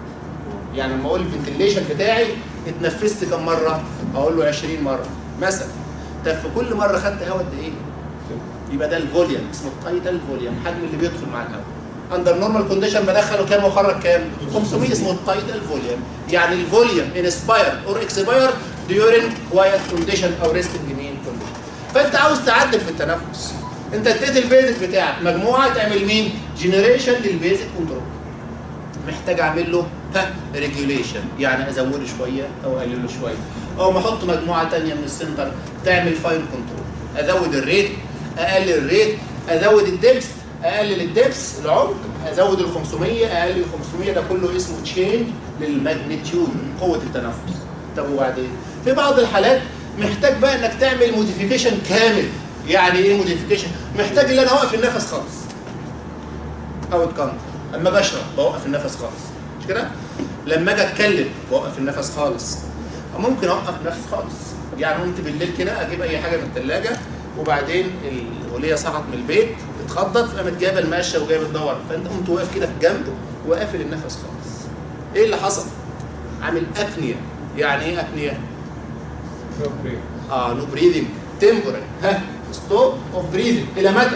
يعني لما اقول الفنتليشن بتاعي اتنفست كم مره؟ اقول له 20 مره مثلا طب في كل مره خدت هواء قد ايه؟ يبقى ده الفوليوم اسمه التايتال فوليوم الحجم اللي بيدخل مع الهواء اندر نورمال كونديشن بدخله كام واخرج كام؟ 500 اسمه التايتال فوليوم يعني الفوليوم انسباير اور اكسباير ديورنج كوايت كونديشن او ريستنج مين كونديشن فانت عاوز تعدل في التنفس انت اديت البيزك بتاعك مجموعه تعمل مين؟ جنريشن للبيزك كنترول محتاج اعمل له ها ريجوليشن يعني ازوده شويه او اقلله شويه او ما احط مجموعه ثانيه من السنتر تعمل فاين كنترول ازود الريت اقلل الريت ازود الدبس اقلل الدبس العمق ازود ال 500 اقلل ال 500 ده كله اسمه تشينج للماجنتيود قوه التنفس طب وبعدين في بعض الحالات محتاج بقى انك تعمل موديفيكيشن كامل يعني ايه موديفيكيشن محتاج ان انا اوقف النفس خالص او اتكنتر اما بشرب بوقف النفس خالص مش كده لما اجي اتكلم بوقف النفس خالص ممكن اوقف النفس خالص يعني قمت بالليل كده اجيب اي حاجه من الثلاجه وبعدين الوليه صحت من البيت اتخضت فقامت جايبه المقشه وجايبه الدور فانت قمت واقف كده في جنب وقافل النفس خالص ايه اللي حصل؟ عامل ابنيا يعني ايه ابنيا؟ اه نو بريذنج تمبرال ها ستوب اوف بريذنج الى متى؟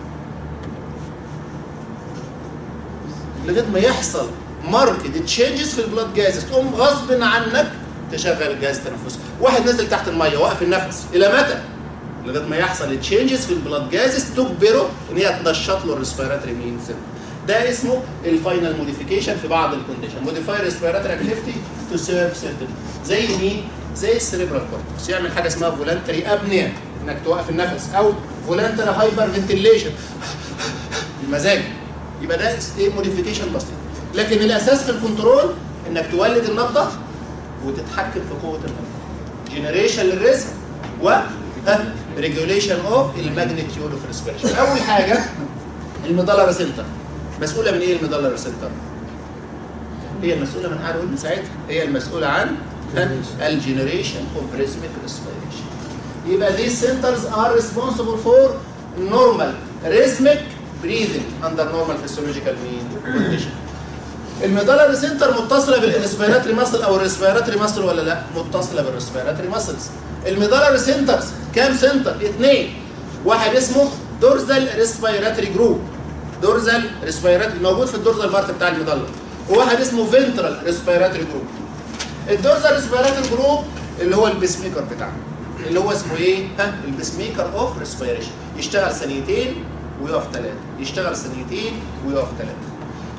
لغايه ما يحصل ماركت تشينجز في البلاد جازز تقوم غصب عنك تشغل جهاز تنفسي واحد نزل تحت الميه وقف النفس الى متى لغايه ما يحصل تشينجز في البلاد جازز تجبره ان هي تنشط له الريسبيراتوري مين ده اسمه الفاينل موديفيكيشن في بعض الكونديشن موديفاي ريسبيراتوري اكتيفيتي تو سيرف سيرتن زي مين زي السريبرال كورتكس يعمل حاجه اسمها فولنتري ابنيا انك توقف النفس او فولنتري هايبر فنتيليشن المزاج يبقى ده ايه موديفيكيشن بسيط لكن الاساس في الكنترول انك تولد النبضه وتتحكم في قوه النبضه جنريشن للريسك و ريجوليشن اوف الماجنتيود اوف ريسبيريشن اول حاجه الميدالر سنتر مسؤوله من ايه الميدالر سنتر هي المسؤوله من قاعد من ساعتها هي المسؤوله عن الجنريشن اوف ريزميك ريسبيريشن يبقى these centers are responsible for normal rhythmic breathing under normal physiological mean condition الميدالر سنتر متصله بالانسبيراتري ماسل او الريسبيراتري ماسل ولا لا؟ متصله بالريسبيراتري ماسلز. الميدالر سنترز كام سنتر؟ اثنين. واحد اسمه دورزال ريسبيراتري جروب. دورزال ريسبيراتري موجود في الدورزال بارت بتاع الميدالر. وواحد اسمه فنترال ريسبيراتري جروب. الدورزال ريسبيراتري جروب اللي هو البيس ميكر بتاعنا. اللي هو اسمه ايه؟ ها البيس ميكر اوف ريسبيريشن. يشتغل ثانيتين ويقف ثلاثه. يشتغل ثانيتين ويقف ثلاثه.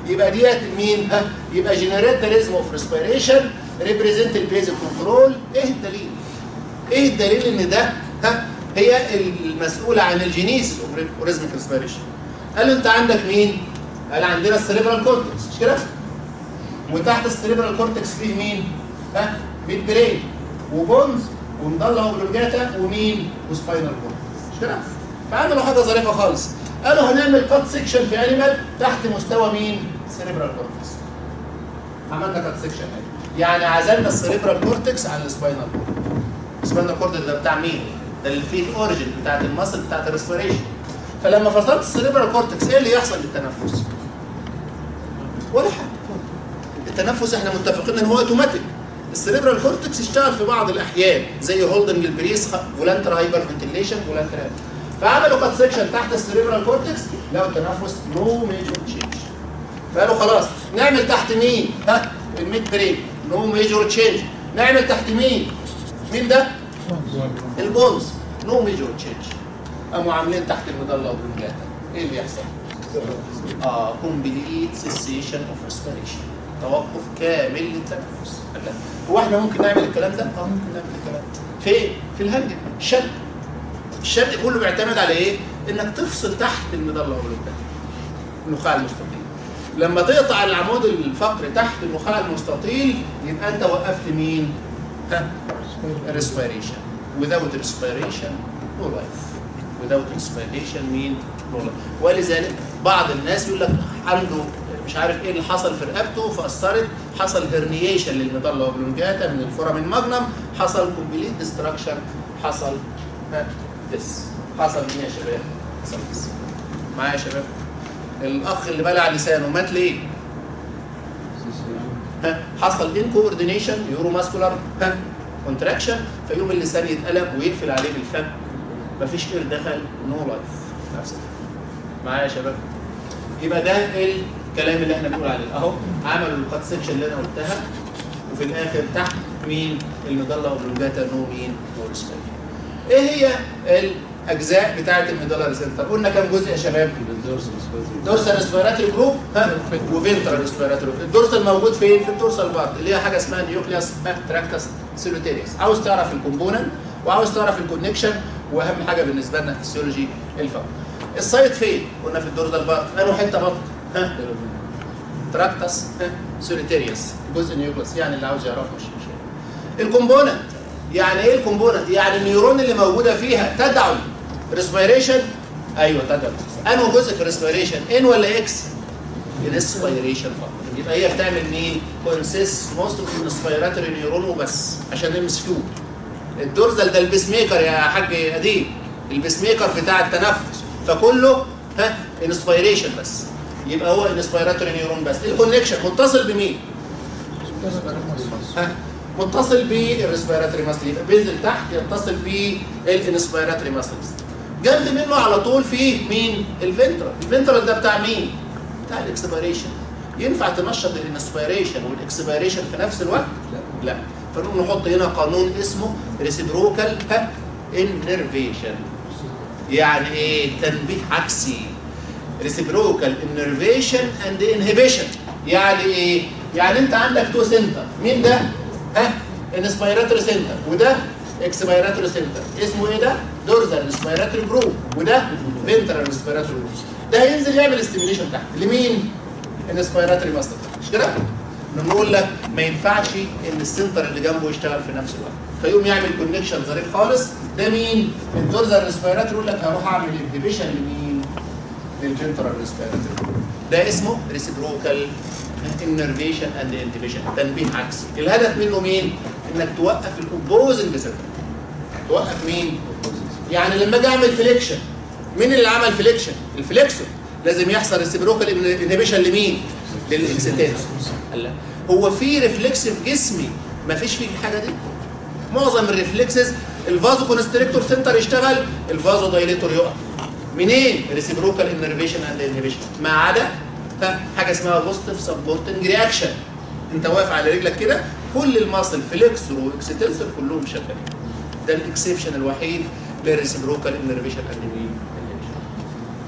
يبقى ديت مين ها يبقى جنريت ريزم اوف ريسبيريشن ريبريزنت البيزك كنترول ايه الدليل ايه الدليل ان ده ها هي المسؤوله عن الجينيس اوف ريزمك ريسبيريشن قال له انت عندك مين قال عندنا السريبرال كورتكس مش كده وتحت السريبرال كورتكس فيه مين ها ميد برين وبونز ومضله وبلونجاتا ومين وسباينال كورتكس مش كده فعملوا حاجه ظريفه خالص قالوا هنعمل كات سيكشن في انيمال تحت مستوى مين سريبرال كورتكس عملنا كات سيكشن يعني عزلنا السريبرال كورتكس عن السباينال كورتكس السباينال كورتكس ده بتاع مين ده اللي فيه الاوريجن بتاعت المصل بتاعت الريسبيريشن فلما فصلت السريبرال كورتكس ايه اللي يحصل للتنفس ولا حاجه التنفس احنا متفقين ان هو اوتوماتيك السريبرال كورتكس اشتغل في بعض الاحيان زي هولدنج البريس فولانتر هايبر فنتيليشن فولانتر فعملوا كات سيكشن تحت السريبرال كورتكس لقوا التنفس نو ميجور تشينج فقالوا خلاص نعمل تحت مين؟ ها الميد برين نو ميجور تشينج نعمل تحت مين؟ مين ده؟ البونز نو ميجور تشينج قاموا عاملين تحت المضله والبلانتا ايه اللي يحصل؟ اه كومبليت سيسيشن اوف ريسبيريشن توقف كامل للتنفس هو احنا ممكن نعمل الكلام ده؟ اه ممكن نعمل الكلام ده فين؟ في الهنجر الشد الشد كله بيعتمد على ايه؟ انك تفصل تحت المضله والبلانتا النخاع المستطيل لما تقطع العمود الفقري تحت النخاع المستطيل يبقى انت وقفت مين؟ ها؟ respiration without respiration no life without respiration mean no life ولذلك بعض الناس يقول لك عنده مش عارف ايه اللي حصل في رقبته فاثرت حصل هرنيشن للمضله اوبلونجاتا من الفورم الماجنم حصل كومبليت ديستراكشن حصل ديس حصل مين يا شباب؟ حصل ديس معايا يا شباب؟ الاخ اللي بلع لسانه مات ليه؟ ها حصل ان كوردينيشن يورو ماسكولار ها كونتراكشن فيقوم اللسان يتقلب ويقفل عليه بالفم مفيش اير دخل نو لايف نفس معايا يا شباب يبقى ده الكلام اللي احنا بنقول عليه اهو عملوا الكات سيكشن اللي انا قلتها وفي الاخر تحت مين المضله اوبلونجاتا نو مين نو ريسبيريشن ايه هي الاجزاء بتاعه المضله سنتر قلنا كام جزء يا شباب دورسال ريسبيراتوري جروب ها وفنترال ريسبيراتوري الدورسال موجود فين في الدورسال بارت اللي هي حاجه اسمها نيوكليوس تراكتس سيلوتيريس عاوز تعرف الكومبوننت وعاوز تعرف الكونكشن واهم حاجه بالنسبه لنا في السيولوجي الفم السايت فين قلنا في الدورسال بارت انه حته بطن ها تراكتس ها سيلوتيريس جزء نيوكليوس يعني اللي عاوز يعرفه مش مشكله الكومبوننت يعني ايه الكومبوننت يعني النيورون اللي موجوده فيها تدعم ريسبيريشن ايوه تدعم انه جزء في الريسبيريشن ان ولا اكس الانسبيريشن فقط يبقى هي بتعمل مين كونسيست موست اوف الانسبيراتوري نيورون وبس عشان ام اس كيو الدورزال ده البيس ميكر يا حاج اديب البيس ميكر بتاع التنفس فكله ها انسبيريشن بس يبقى هو انسبيراتوري نيورون بس الكونكشن متصل بمين ها متصل بالريسبيراتوري ماسل يبقى بينزل تحت يتصل بالانسبيراتوري ماسلز جنب منه على طول فيه مين الفنترال الفنترال ده بتاع مين بتاع الاكسبيريشن ينفع تنشط الانسبيريشن والاكسبيريشن في نفس الوقت لا لا فنقوم نحط هنا قانون اسمه ريسيبروكال انرفيشن يعني ايه تنبيه عكسي ريسيبروكال انرفيشن اند انهبيشن يعني ايه يعني انت عندك تو سنتر مين ده ها انسبيراتوري سنتر وده اكسبيراتوري سنتر اسمه ايه ده دورزال انسبيراتوري جروب وده فينترال انسبيراتوري جروب ده هينزل يعمل استيميليشن تحت لمين انسبيراتوري ماستر مش كده نقول لك ما ينفعش ان السنتر اللي جنبه يشتغل في نفس الوقت فيقوم يعمل كونكشن ظريف خالص ده مين الدورزال انسبيراتوري يقول لك هروح اعمل انهبيشن لمين للفنترال انسبيراتوري ده اسمه ريسيبروكال انرفيشن اند انتبيشن تنبيه عكسي الهدف منه مين انك توقف الاوبوزنج سنتر توقف مين يعني لما اجي اعمل فليكشن مين اللي عمل فليكشن الفليكسور لازم يحصل ريسيبروكال انهبيشن لمين للاكستنس هو في ريفلكس في جسمي ما فيش فيه الحاجه دي معظم الريفلكسز الفازو كونستريكتور سنتر يشتغل الفازو دايليتور يقف منين ريسيبروكال انرفيشن اند انهبيشن ما عدا حاجه اسمها بوزيتيف سبورتنج رياكشن انت واقف على رجلك كده كل الماسل فليكسور واكستنسور كلهم شغالين ده الاكسبشن الوحيد للريسيبروكال انرفيشن اند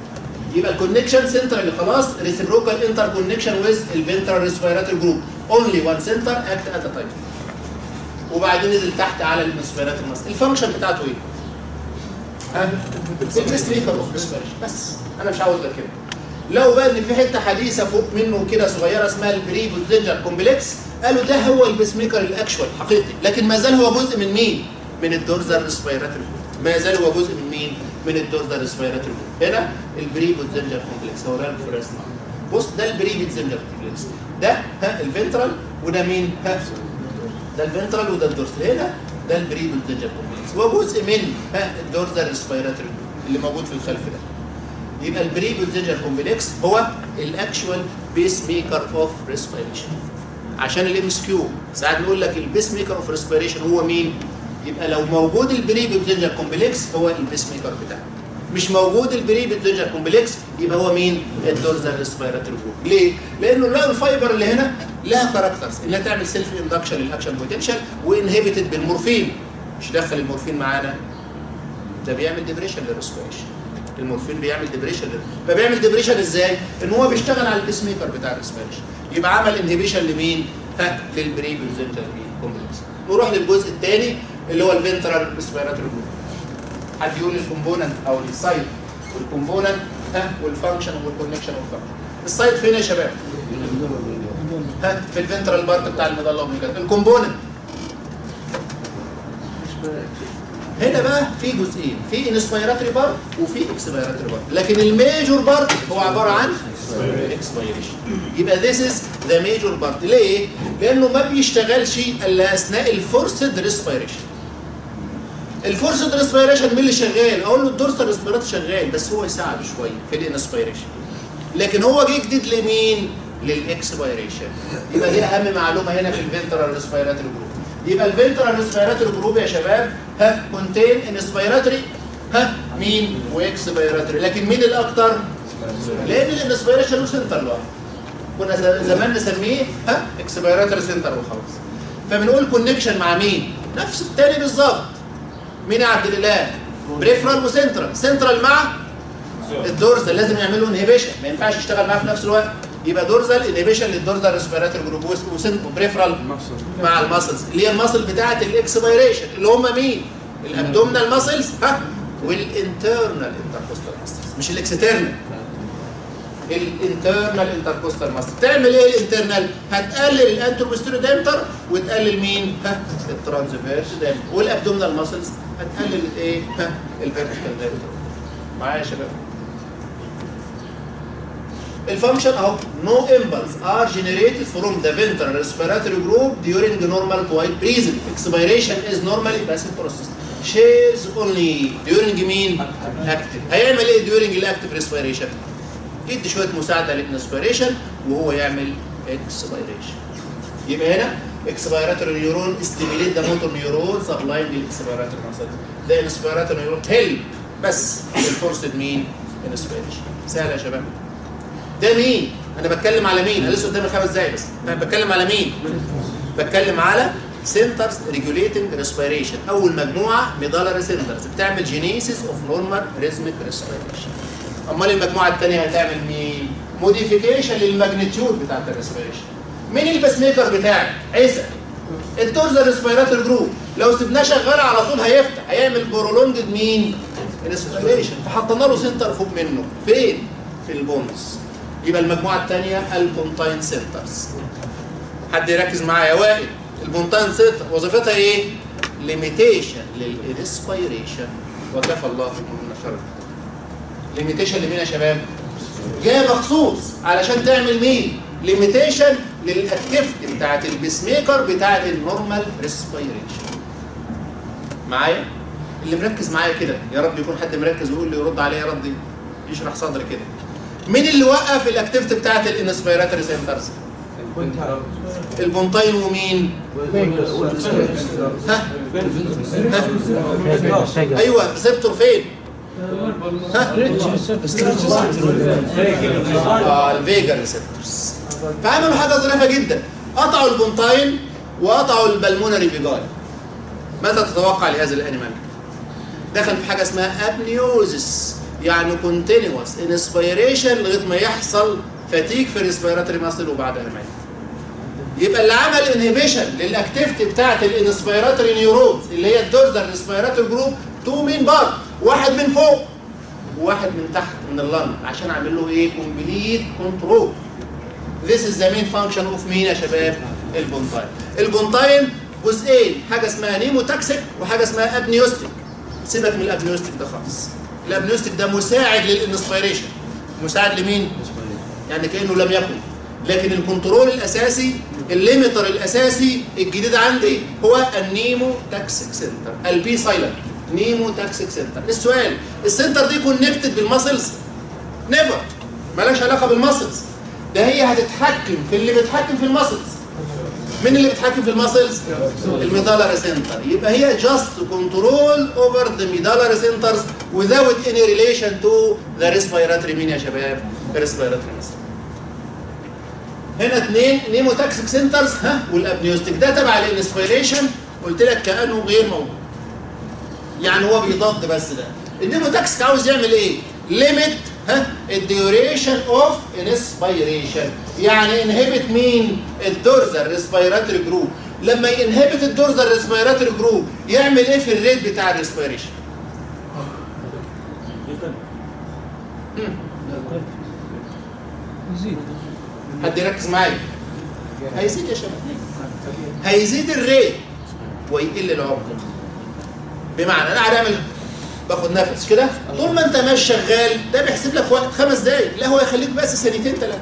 يبقى الكونكشن سنتر اللي خلاص ريسيبروكال انتر كونكشن ويز الفنترال ريسبيراتوري جروب اونلي وان سنتر اكت ات تايم وبعدين نزل تحت على الريسبيراتوري ماسل الفانكشن بتاعته ايه؟ ها؟ البيست ميكر اوف ريسبيريشن بس انا مش عاوز غير كده لو بقى ان في حته حديثه فوق منه كده صغيره اسمها البري بوزنجر كومبلكس قالوا ده هو البيس ميكر الاكشوال حقيقي لكن ما زال هو جزء من مين؟ من الدورزال ريسبيراتوري ما زال هو جزء من مين؟ من الدورزال ريسبيراتوري هنا البري بوزنجر كومبلكس هو ده الفرس بص ده البري بوزنجر كومبلكس ده ها الفنترال وده مين؟ ها ده الفنترال وده الدورسال هنا ده البري بوزنجر كومبلكس هو جزء من ها الدورزال ريسبيراتوري اللي موجود في الخلف ده يبقى البري بوزنجر كومبلكس هو الاكشوال بيس ميكر اوف ريسبيريشن عشان الام اس كيو ساعات نقول لك البيس ميكر اوف ريسبيريشن هو مين؟ يبقى لو موجود البري بوزنجر كومبلكس هو البيس ميكر بتاعه مش موجود البري بوزنجر كومبلكس يبقى هو مين؟ الدورزال ريسبيراتوري جروب ليه؟ لانه لقوا الفايبر اللي هنا لها كاركترز انها تعمل سيلف اندكشن للاكشن بوتنشال وانهبيتد بالمورفين مش دخل المورفين معانا ده بيعمل ديبريشن للريسبيريشن المورفين بيعمل ديبريشن فبيعمل ديبريشن ازاي؟ ان هو بيشتغل على البيس ميكر بتاع الريسبيريشن يبقى عمل انهبيشن لمين؟ ها للبري بوزنجر كومبلكس نروح للجزء الثاني اللي هو الفنترال ريسبيراتوري جروب حد يقول الكومبوننت او السايت والكومبوننت ها والفانكشن والكونكشن والفانكشن السايت فين يا شباب؟ ها في الفنترال بارت بتاع المظله والمجال الكومبوننت هنا بقى في جزئين في انسبيراتوري بارت وفي اكسبيراتوري بارت لكن الميجور بارت هو عباره عن اكسبيريشن يبقى ذيس از ذا ميجور بارت ليه؟ لانه ما بيشتغلش الا اثناء الفورسد ريسبيريشن الفورسد ريسبيريشن مين اللي شغال؟ اقول له الدورسال ريسبيراتور شغال بس هو يساعده شويه في الانسبيريشن لكن هو جه جديد لمين؟ للاكسبيريشن يبقى دي اهم معلومه هنا في الفنترال ريسبيراتوري جروب يبقى الفنترال ريسبيراتوري جروب يا شباب ها كونتين انسبيراتوري ها مين واكسبيراتوري لكن مين الاكتر لان الانسبيريشن له سنتر لوحده كنا زمان نسميه ها اكسبيراتوري سنتر وخلاص فبنقول كونكشن مع مين نفس التاني بالظبط مين يا عبد الاله بريفرال وسنترال سنترال مع الدورزال لازم يعملوا انهبيشن ما ينفعش يشتغل معاه في نفس الوقت يبقى دورزال انهبيشن للدورزال ريسبيراتوري جروب وبريفرال مع الماسلز اللي هي الماسل بتاعه الاكسبيريشن اللي هم مين؟ الابدومينال ماسلز ها والانترنال انتركوستال ماسلز مش الاكسترنال الانترنال انتركوستال ماسل تعمل ايه الانترنال؟ هتقلل الانتروبستيريو دايمتر وتقلل مين؟ ها الترانسفيرس دايمتر والابدومينال ماسلز هتقلل الايه؟ ها الفيرتيكال دايمتر معايا يا شباب الفانكشن اهو no impulse are generated from the ventral respiratory group during the normal quiet breathing expiration is normally passive process shares only during مين active هيعمل ايه during الاكتف respiration يدي شويه مساعده للانسبيريشن وهو يعمل اكسبيريشن يبقى هنا اكسبيراتوري نيورون ستيميليت ذا موتور نيورون سبلايم للاكسبيراتوري مسل ده انسبيراتوري نيورون هيلب بس الفورسد مين انسبيريشن سهل يا شباب ده مين؟ انا بتكلم على مين؟ انا لسه قدامي خمس دقايق بس انا بتكلم على مين؟ بتكلم على سنترز ريجوليتنج ريسبيريشن اول مجموعه ميدالري سنترز بتعمل جينيسيس اوف نورمال ريزميك ريسبيريشن امال المجموعه الثانيه هتعمل مين؟ موديفيكيشن للماجنتيود بتاعت الريسبيريشن مين الباس ميكر بتاعك؟ عيسى الدورزال ريسبيراتور جروب لو سيبناه شغال على طول هيفتح هيعمل برولونجد مين؟ ريسبيريشن فحطينا له سنتر فوق منه فين؟ في البونز يبقى المجموعه الثانيه البونتاين سنترز حد يركز معايا يا وائل البونتاين سنتر وظيفتها ايه؟ ليميتيشن للريسبيريشن وكفى الله من شر ليميتيشن لمين يا شباب؟ جايه مخصوص علشان تعمل مين؟ ليميتيشن للاكتيفيتي بتاعت البيس ميكر بتاعت النورمال ريسبيريشن معايا؟ اللي مركز معايا كده يا رب يكون حد مركز ويقول لي يرد عليا يا رب يشرح صدري كده مين اللي وقف الاكتيفيتي بتاعت الانسبيراتوري سنترز؟ البونتاين ومين؟ ها؟ ها؟ ايوه ريسبتور فين؟ ها؟ اه الفيجا ريسبتورز فعملوا حاجه ظريفه جدا قطعوا البونتاين وقطعوا البلمونري فيجاي ماذا تتوقع لهذا الانيمال؟ دخل في حاجه اسمها ابنيوزس يعني كونتينوس انسبيريشن لغايه ما يحصل فتيك في الريسبيراتوري ماسل وبعدها مات يبقى اللي عمل انهبيشن للاكتيفيتي بتاعت الانسبيراتوري نيورونز اللي هي الدورزال ريسبيراتوري جروب تو مين بار واحد من فوق وواحد من تحت من اللنج عشان اعمل له ايه كومبليت كنترول This is the main function of مين يا شباب؟ البونتاين. البونتاين جزئين حاجه اسمها نيموتاكسيك وحاجه اسمها ابنيوستيك. سيبك من الابنيوستيك ده خالص. الابنيوستيك ده مساعد للانسبيريشن. مساعد لمين؟ يعني كانه لم يكن. لكن الكنترول الاساسي الليمتر الاساسي الجديد عندي هو النيمو تاكسيك سنتر البي سايلنت نيمو تاكسيك سنتر السؤال السنتر دي كونكتد بالماسلز نيفر مالهاش علاقه بالماسلز ده هي هتتحكم في اللي بيتحكم في الماسلز مين اللي بيتحكم في الماسلز الميدالر سنتر يبقى هي جاست كنترول اوفر ذا ميدالر سنترز without any relation to the respiratory مين يا شباب respiratory muscle هنا اثنين نيموتاكسيك سنترز ها والابنيوستيك ده تبع الانسبيريشن قلت لك كانه غير موجود يعني هو بيضاد بس ده النيموتاكسيك عاوز يعمل ايه ليميت ها الديوريشن اوف انسبيريشن يعني انهبت مين الدورزال ريسبيراتوري جروب لما ينهبت الدورزال ريسبيراتوري جروب يعمل ايه في الريت بتاع الريسبيريشن يزيد حد يركز معايا هيزيد يا شباب هيزيد الريت ويقل العمق بمعنى انا قاعد اعمل باخد نفس كده طول ما انت ماشي شغال ده بيحسب لك وقت خمس دقايق لا هو يخليك بس ثانيتين ثلاثه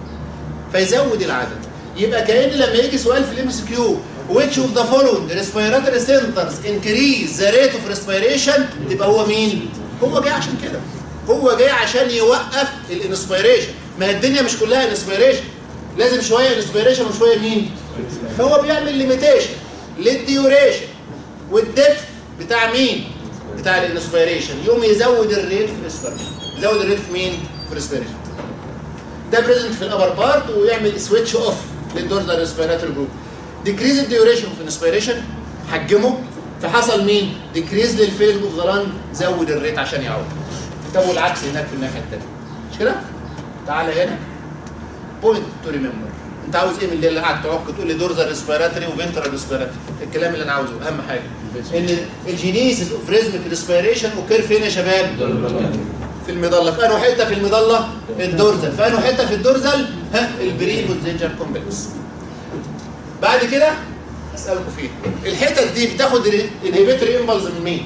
فيزود العدد يبقى كأن لما يجي سؤال في الام اس كيو which of the following respiratory centers increase the rate of respiration تبقى هو مين؟ هو جاي عشان كده هو جاي عشان يوقف الانسبيريشن ما هي الدنيا مش كلها انسبيريشن لازم شويه انسبيريشن وشويه مين؟ فهو بيعمل ليميتيشن للديوريشن والدبث بتاع مين؟ بتاع الانسبيريشن يقوم يزود الريت في الريسبيريشن يزود الريت في مين؟ في الريسبيريشن ده بريزنت في الابر بارت ويعمل سويتش اوف للدورزال ريسبيراتوري جروب ديكريز الديوريشن في الانسبيريشن حجمه فحصل مين؟ ديكريز للفيلنج اوف ذا لانج زود الريت عشان يعوض طب والعكس هناك في الناحيه الثانيه مش كده؟ تعالى هنا بوينت تو ريمبر انت عاوز ايه من اللي قاعد تعك تقول لي دورزال ريسبيراتوري وفنترال ريسبيراتوري الكلام اللي انا عاوزه اهم حاجه ان الجينيسيس اوف ريزميك ريسبيريشن اوكير فين يا شباب؟ في المظله في انه حته في المظله الدورزال في انه حته في الدورزال ها البريبوزنجر كومبلكس بعد كده اسالكم فيه الحتت دي بتاخد انهبيتوري امبلز من مين؟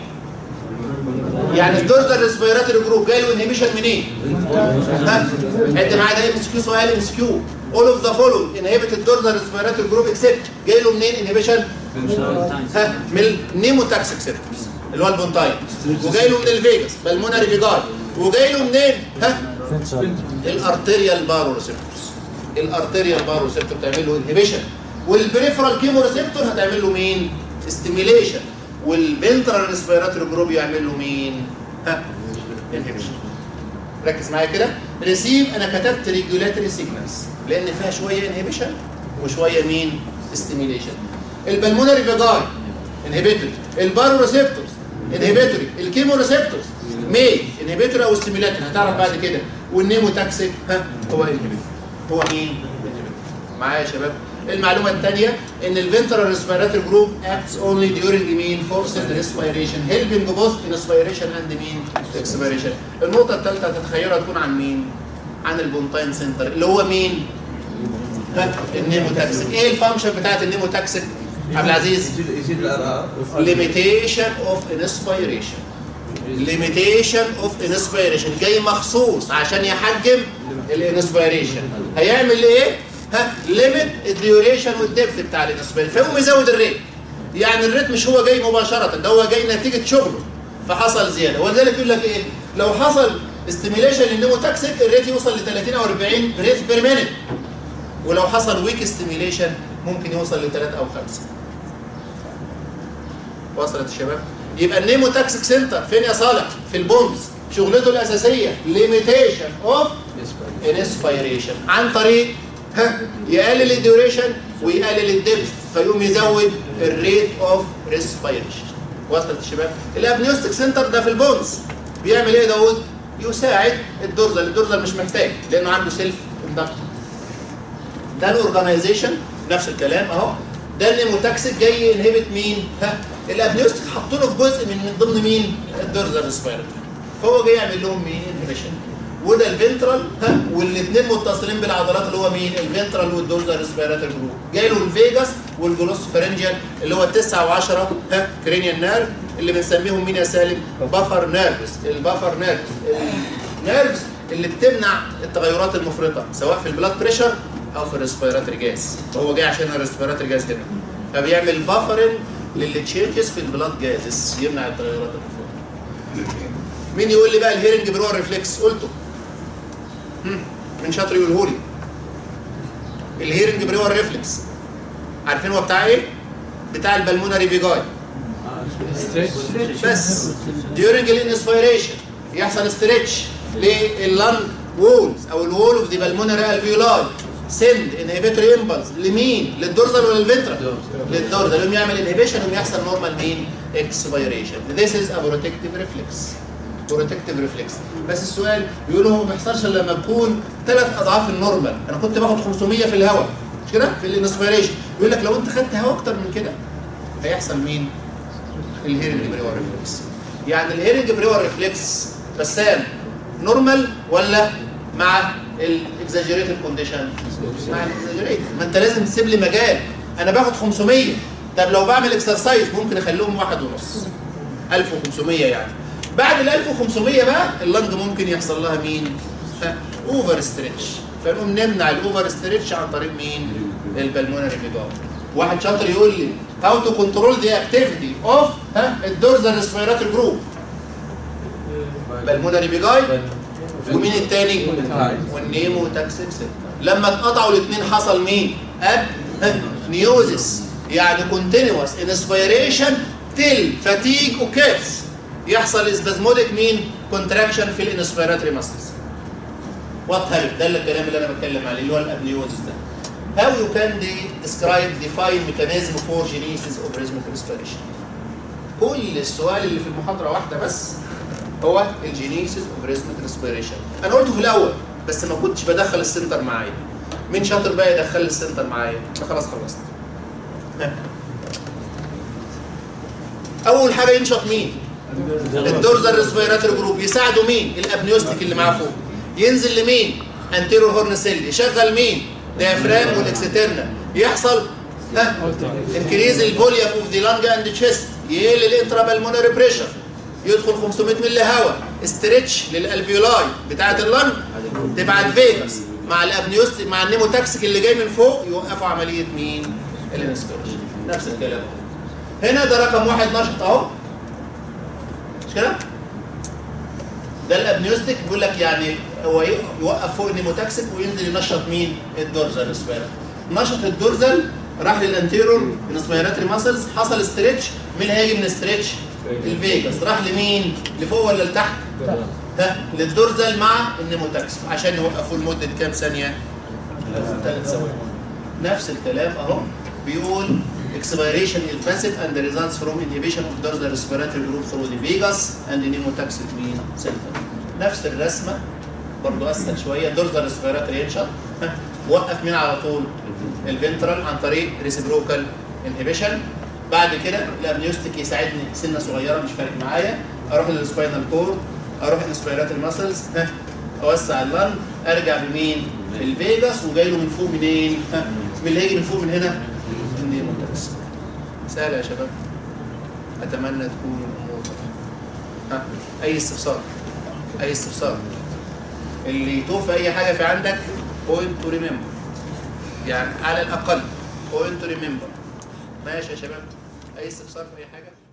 يعني الدورزال ريسبيراتوري جروب جاي له انهبيشن منين؟ ها عد معايا ده ام اس كيو سؤال ام اس كيو all of the following inhibit الدورزال ريسبيراتوري جروب اكسبت جاي له منين انهبيشن؟ ها من النيموتاكسيك سيركتس اللي هو البونتاين وجاي له من الفيجاس بالمونري فيجاي وجاي له منين؟ ها الارتيريال بارو ريسبتورز الارتيريال بارو ريسبتور بتعمل له انهبيشن والبريفرال كيمو ريسبتور هتعمل له مين؟ ستيميليشن والبنترال ريسبيراتوري جروب يعمل له مين؟ ها انهبيشن ركز معايا كده ريسيف انا كتبت ريجولاتوري سيجنالز لان فيها شويه انهبيشن وشويه مين؟ ستيميليشن البلمونري فيجاي انهبيتوري البارو ريسبتورز انهبيتوري الكيمو ريسبتورز مي انهبيتوري او ستيميلاتوري هتعرف بعد كده والنيموتاكسيك ها هو انهبيتوري هو مين؟ inhibitor. معايا يا شباب المعلومه الثانيه ان الفنترال ريسبيراتوري جروب اكتس اونلي ديورنج مين فورسد ريسبيريشن هيلبنج بوث انسبيريشن اند مين اكسبيريشن النقطه الثالثه تتخيلها تكون عن مين؟ عن البونتاين سنتر اللي هو مين؟ ها النيموتاكسيك ايه الفانكشن بتاعت النيموتاكسيك؟ عبد العزيز يزيد يزيد الار limitation of inspiration limitation of inspiration جاي مخصوص عشان يحجم الانسبيريشن هيعمل ايه؟ ها ليميت الديوريشن والدبث بتاع الانسبيريشن فيقوم يزود الريت يعني الريت مش هو جاي مباشره ده هو جاي نتيجه شغله فحصل زياده ولذلك يقول لك ايه؟ لو حصل استيميليشن للنيموتاكسيك الريت يوصل ل 30 او 40 ريت بير مينيت ولو حصل ويك استيميليشن ممكن يوصل ل 3 او 5 وصلت الشباب يبقى النيموتاكسيك سنتر فين يا صالح في البونز شغلته الاساسيه ليميتيشن اوف انسبيريشن عن طريق ها يقلل الديوريشن ويقلل الدبث فيقوم يزود الريت اوف ريسبيريشن وصلت الشباب الابنيوستيك سنتر ده في البونز بيعمل ايه يا داوود يساعد الدورزل الدورزل مش محتاج لانه عنده سيلف اندكتور ده الاورجنايزيشن نفس الكلام اهو ده النيموتاكسيك جاي ينهبت مين؟ ها الابنيوستيك حاطينه في جزء من من ضمن مين؟ الدورزال ريسبيرتوري فهو جاي يعمل لهم مين؟ انهبيشن وده الفنترال ها والاثنين متصلين بالعضلات اللي هو مين؟ الفنترال والدورزال ريسبيرتوري جروب جاي له الفيجاس والجلوس فرنجيال اللي هو التسعة و10 ها كرينيال نيرف اللي بنسميهم مين يا سالم؟ بفر نيرفز البفر نيرفز النيرفز اللي بتمنع التغيرات المفرطه سواء في البلاد بريشر او في الريسبيراتوري جاز هو جاي عشان الريسبيراتوري جاز هنا فبيعمل بافرنج للتشينجز في البلاد جازز يمنع التغيرات المفرطه مين يقول لي بقى الهيرنج برو ريفلكس قلته هم، مين شاطر يقوله لي الهيرنج برو ريفلكس عارفين هو بتاع ايه بتاع البلمونري فيجاي بس during الانسبيريشن يحصل ستريتش لللنج وولز او الوول اوف ذا بالمونري الفيولاي سند انهبيتوري امبلس لمين؟ للدورزال ولا للفنترال؟ للدورزال يقوم يعمل انهبيشن يقوم يحصل نورمال مين؟ اكسبيريشن This is a protective reflex بروتكتيف ريفلكس بس السؤال بيقولوا هو ما بيحصلش الا لما بكون ثلاث اضعاف النورمال انا كنت باخد 500 في الهواء مش كده في الانسبيريشن يقول لك لو انت خدت هواء اكتر من كده هيحصل مين الهيرنج بريور ريفلكس يعني الهيرنج بريور ريفلكس بسام نورمال ولا مع الاكزاجيريتد كونديشن مع الاكزاجيريتد ما انت لازم تسيب لي مجال انا باخد 500 طب لو بعمل اكسرسايز ممكن اخليهم واحد ونص 1500 يعني بعد ال 1500 بقى اللنج ممكن يحصل لها مين؟ اوفر ستريتش فنقوم نمنع الاوفر ستريتش عن طريق مين؟ البلمونري فيجار واحد شاطر يقول لي هاو تو كنترول ذا اكتيفيتي اوف ها الدورزال ريسبيراتوري جروب بالمونري فيجاي ومين التاني؟ والنيمو تاكسيك لما اتقطعوا الاثنين حصل مين؟ اب نيوزس يعني كونتينوس انسبيريشن تل فاتيج اوكيرز يحصل اسبازموديك مين؟ كونتراكشن في الانسبيراتوري ماسلز وات هيلب ده اللي الكلام اللي انا بتكلم عليه اللي هو الابنيوزس ده How you can de- describe define mechanism for genesis of rhythmic respiration كل السؤال اللي في المحاضرة واحدة بس هو الجينيسيس اوف ريزميك ريسبيريشن انا قلته في الاول بس ما كنتش بدخل السنتر معايا مين شاطر بقى يدخل لي السنتر معايا انا خلاص خلصت ها. اول حاجه ينشط مين الدورزال ريسبيراتوري جروب يساعده مين الابنيوستيك اللي معاه فوق ينزل لمين انتيرو هورن سيل يشغل مين ديافرام والاكسترنال يحصل ها انكريز الفوليوم اوف ذا لانج اند تشيست يقل الانترابلمونري بريشر يدخل 500 مللي هواء استريتش للالفيولاي بتاعه اللنج تبعت فيجاس مع الابنيوست مع النيموتاكسيك اللي جاي من فوق يوقفوا عمليه مين؟ الانسبيريشن نفس الكلام هنا ده رقم واحد نشط اهو مش كده؟ ده الابنيوستيك بيقول لك يعني هو يوقف فوق النيموتاكسيك وينزل ينشط مين؟ الدورزال ريسبيرا نشط الدورزال راح للانتيرور انسبيراتوري ماسلز حصل ستريتش مين هيجي من ستريتش؟ الفيجاس راح لمين؟ لفوق ولا لتحت؟ ها للدورزال مع النيموتاكسيك عشان يوقفوه لمده كام ثانيه؟ ثلاث ثواني نفس الكلام اهو بيقول expiration is passive and results from inhibition of dorsal respiratory group through the vagus and the pneumotoxic mean center. نفس الرسمه برضو اسهل شويه dorsal respiratory ينشط ها، وقف مين على طول؟ الفنترال عن طريق reciprocal inhibition بعد كده الابنيوستيك يساعدني سنه صغيره مش فارق معايا اروح للسباينال كورد اروح للسبيراتوري ماسلز ها اوسع اللنج ارجع بمين؟ الفيجاس وجاي له من فوق منين؟ ها من اللي هيجي من فوق من هنا النيموتاكس سهله يا شباب اتمنى تكون الامور ها اي استفسار اي استفسار اللي يتوه في اي حاجه في عندك بوينت تو ريمبر يعني على الاقل بوينت تو ريمبر ماشي يا شباب اي استفسار في اي حاجه